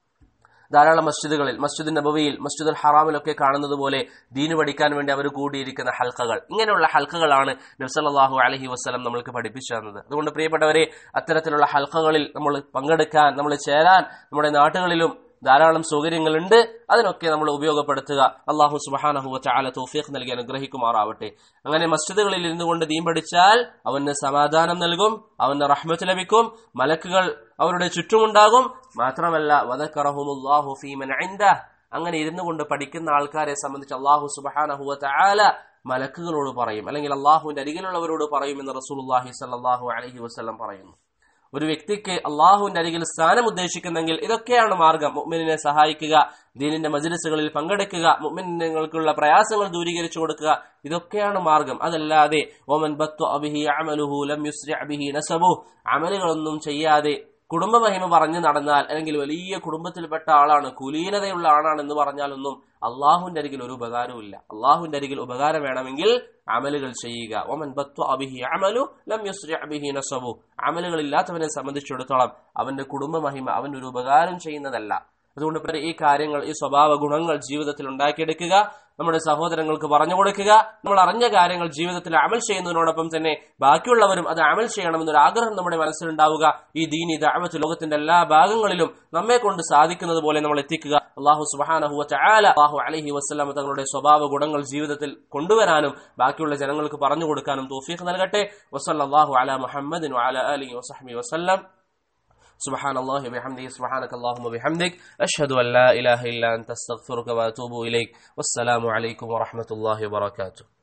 ധാരാളം മസ്ജിദുകളിൽ മസ്ജിദ് നബവിയിൽ മസ്ജിദുൽ ഹറാമിലൊക്കെ കാണുന്നത് പോലെ ദീന് പഠിക്കാൻ വേണ്ടി അവർ കൂടിയിരിക്കുന്ന ഹൽക്കകൾ ഇങ്ങനെയുള്ള ഹൽക്കകളാണ് നബ്സല്ലാഹു അലഹി വസ്ലം നമ്മൾക്ക് പഠിപ്പിച്ചു തന്നത് അതുകൊണ്ട് പ്രിയപ്പെട്ടവരെ അത്തരത്തിലുള്ള ഹൽക്കകളിൽ നമ്മൾ പങ്കെടുക്കാൻ നമ്മൾ ചേരാൻ നമ്മുടെ നാട്ടുകളിലും ധാരാളം സൗകര്യങ്ങളുണ്ട് അതിനൊക്കെ നമ്മൾ ഉപയോഗപ്പെടുത്തുക അള്ളാഹു സുബാനഹു ചാല തോഫീഖ് നൽകി അനുഗ്രഹിക്കുമാറാവട്ടെ അങ്ങനെ മസ്ജിദുകളിൽ ഇരുന്നു കൊണ്ട് ദീൻ പഠിച്ചാൽ അവന് സമാധാനം നൽകും അവന് റഹ്മത്ത് ലഭിക്കും മലക്കുകൾ അവരുടെ ചുറ്റുമുണ്ടാകും മാത്രമല്ല വദക്കറഹുമുല്ലാഹു ഫീമൻ ഇൻദ അങ്ങനെ ഇരുന്നു കൊണ്ട് പഠിക്കുന്ന ആൾക്കാരെ സംബന്ധിച്ച് അള്ളാഹു സുബാനഹുവ ചാല മലക്കുകളോട് പറയും അല്ലെങ്കിൽ അള്ളാഹുവിന്റെ അരികിലുള്ളവരോട് പറയും എന്ന് റസൂലുള്ളാഹി സല്ലല്ലാഹു അലൈഹി വസല്ലം പറയുന്നു ഒരു വ്യക്തിക്ക് അള്ളാഹുവിന്റെ അരികിൽ സ്ഥാനം ഉദ്ദേശിക്കുന്നെങ്കിൽ ഇതൊക്കെയാണ് മാർഗം മുഅ്മിനെ സഹായിക്കുക ദീനിന്റെ മജ്ലിസുകളിൽ പങ്കെടുക്കുക മുഅ്മിനുകൾക്കുള്ള പ്രയാസങ്ങൾ ദൂരീകരിച്ചു കൊടുക്കുക ഇതൊക്കെയാണ് മാർഗം അതല്ലാതെ ഓമൻ ബത്തു അബിഹി അമലുഹു ലം യുസ്രി അബിഹി നസബു അമലുകളൊന്നും ചെയ്യാതെ കുടുംബമഹിമ പറഞ്ഞു നടന്നാൽ അല്ലെങ്കിൽ വലിയ കുടുംബത്തിൽപ്പെട്ട ആളാണ് കുലീനതയുള്ള ആളാണ് എന്ന് പറഞ്ഞാലൊന്നും അള്ളാഹുവിന്റെ അരികിൽ ഒരു ഉപകാരവുമില്ല അള്ളാഹുവിന്റെ അരികിൽ ഉപകാരം വേണമെങ്കിൽ അമലുകൾ ചെയ്യുക ഒമൻ ബത്തു അബിഹി അമലു ലം യുസ്രി അബിഹി നസബു അമലുകൾ ഇല്ലാത്തവനെ സംബന്ധിച്ചിടത്തോളം അവന്റെ കുടുംബ മഹിമ അവൻ ഒരു ഉപകാരം ചെയ്യുന്നതല്ല അതുകൊണ്ട് പിന്നെ ഈ കാര്യങ്ങൾ ഈ സ്വഭാവ ഗുണങ്ങൾ ജീവിതത്തിൽ ഉണ്ടാക്കിയെടുക്കുക നമ്മുടെ സഹോദരങ്ങൾക്ക് പറഞ്ഞു കൊടുക്കുക നമ്മൾ അറിഞ്ഞ കാര്യങ്ങൾ ജീവിതത്തിൽ അമൽ ചെയ്യുന്നതിനോടൊപ്പം തന്നെ ബാക്കിയുള്ളവരും അത് അമൽ ചെയ്യണമെന്നൊരു ആഗ്രഹം നമ്മുടെ മനസ്സിലുണ്ടാവുക ഈ ദീനി ദഅവത്ത് ലോകത്തിന്റെ എല്ലാ ഭാഗങ്ങളിലും നമ്മെ കൊണ്ട് സാധിക്കുന്നത് പോലെ നമ്മൾ എത്തിക്കുക അള്ളാഹു സുബാനഹു ചാല അള്ളാഹു അലഹി വസ്ലാം തങ്ങളുടെ സ്വഭാവ ഗുണങ്ങൾ ജീവിതത്തിൽ കൊണ്ടുവരാനും ബാക്കിയുള്ള ജനങ്ങൾക്ക് പറഞ്ഞു കൊടുക്കാനും തോഫീഖ് നൽകട്ടെ വസല്ലാഹു അല മുഹമ്മദിൻ അല അലി വസഹമി വസ്ലം سبحان الله وبحمده سبحانك اللهم وبحمدك أشهد أن لا إله إلا أنت استغفرك وأتوب إليك والسلام عليكم ورحمة الله وبركاته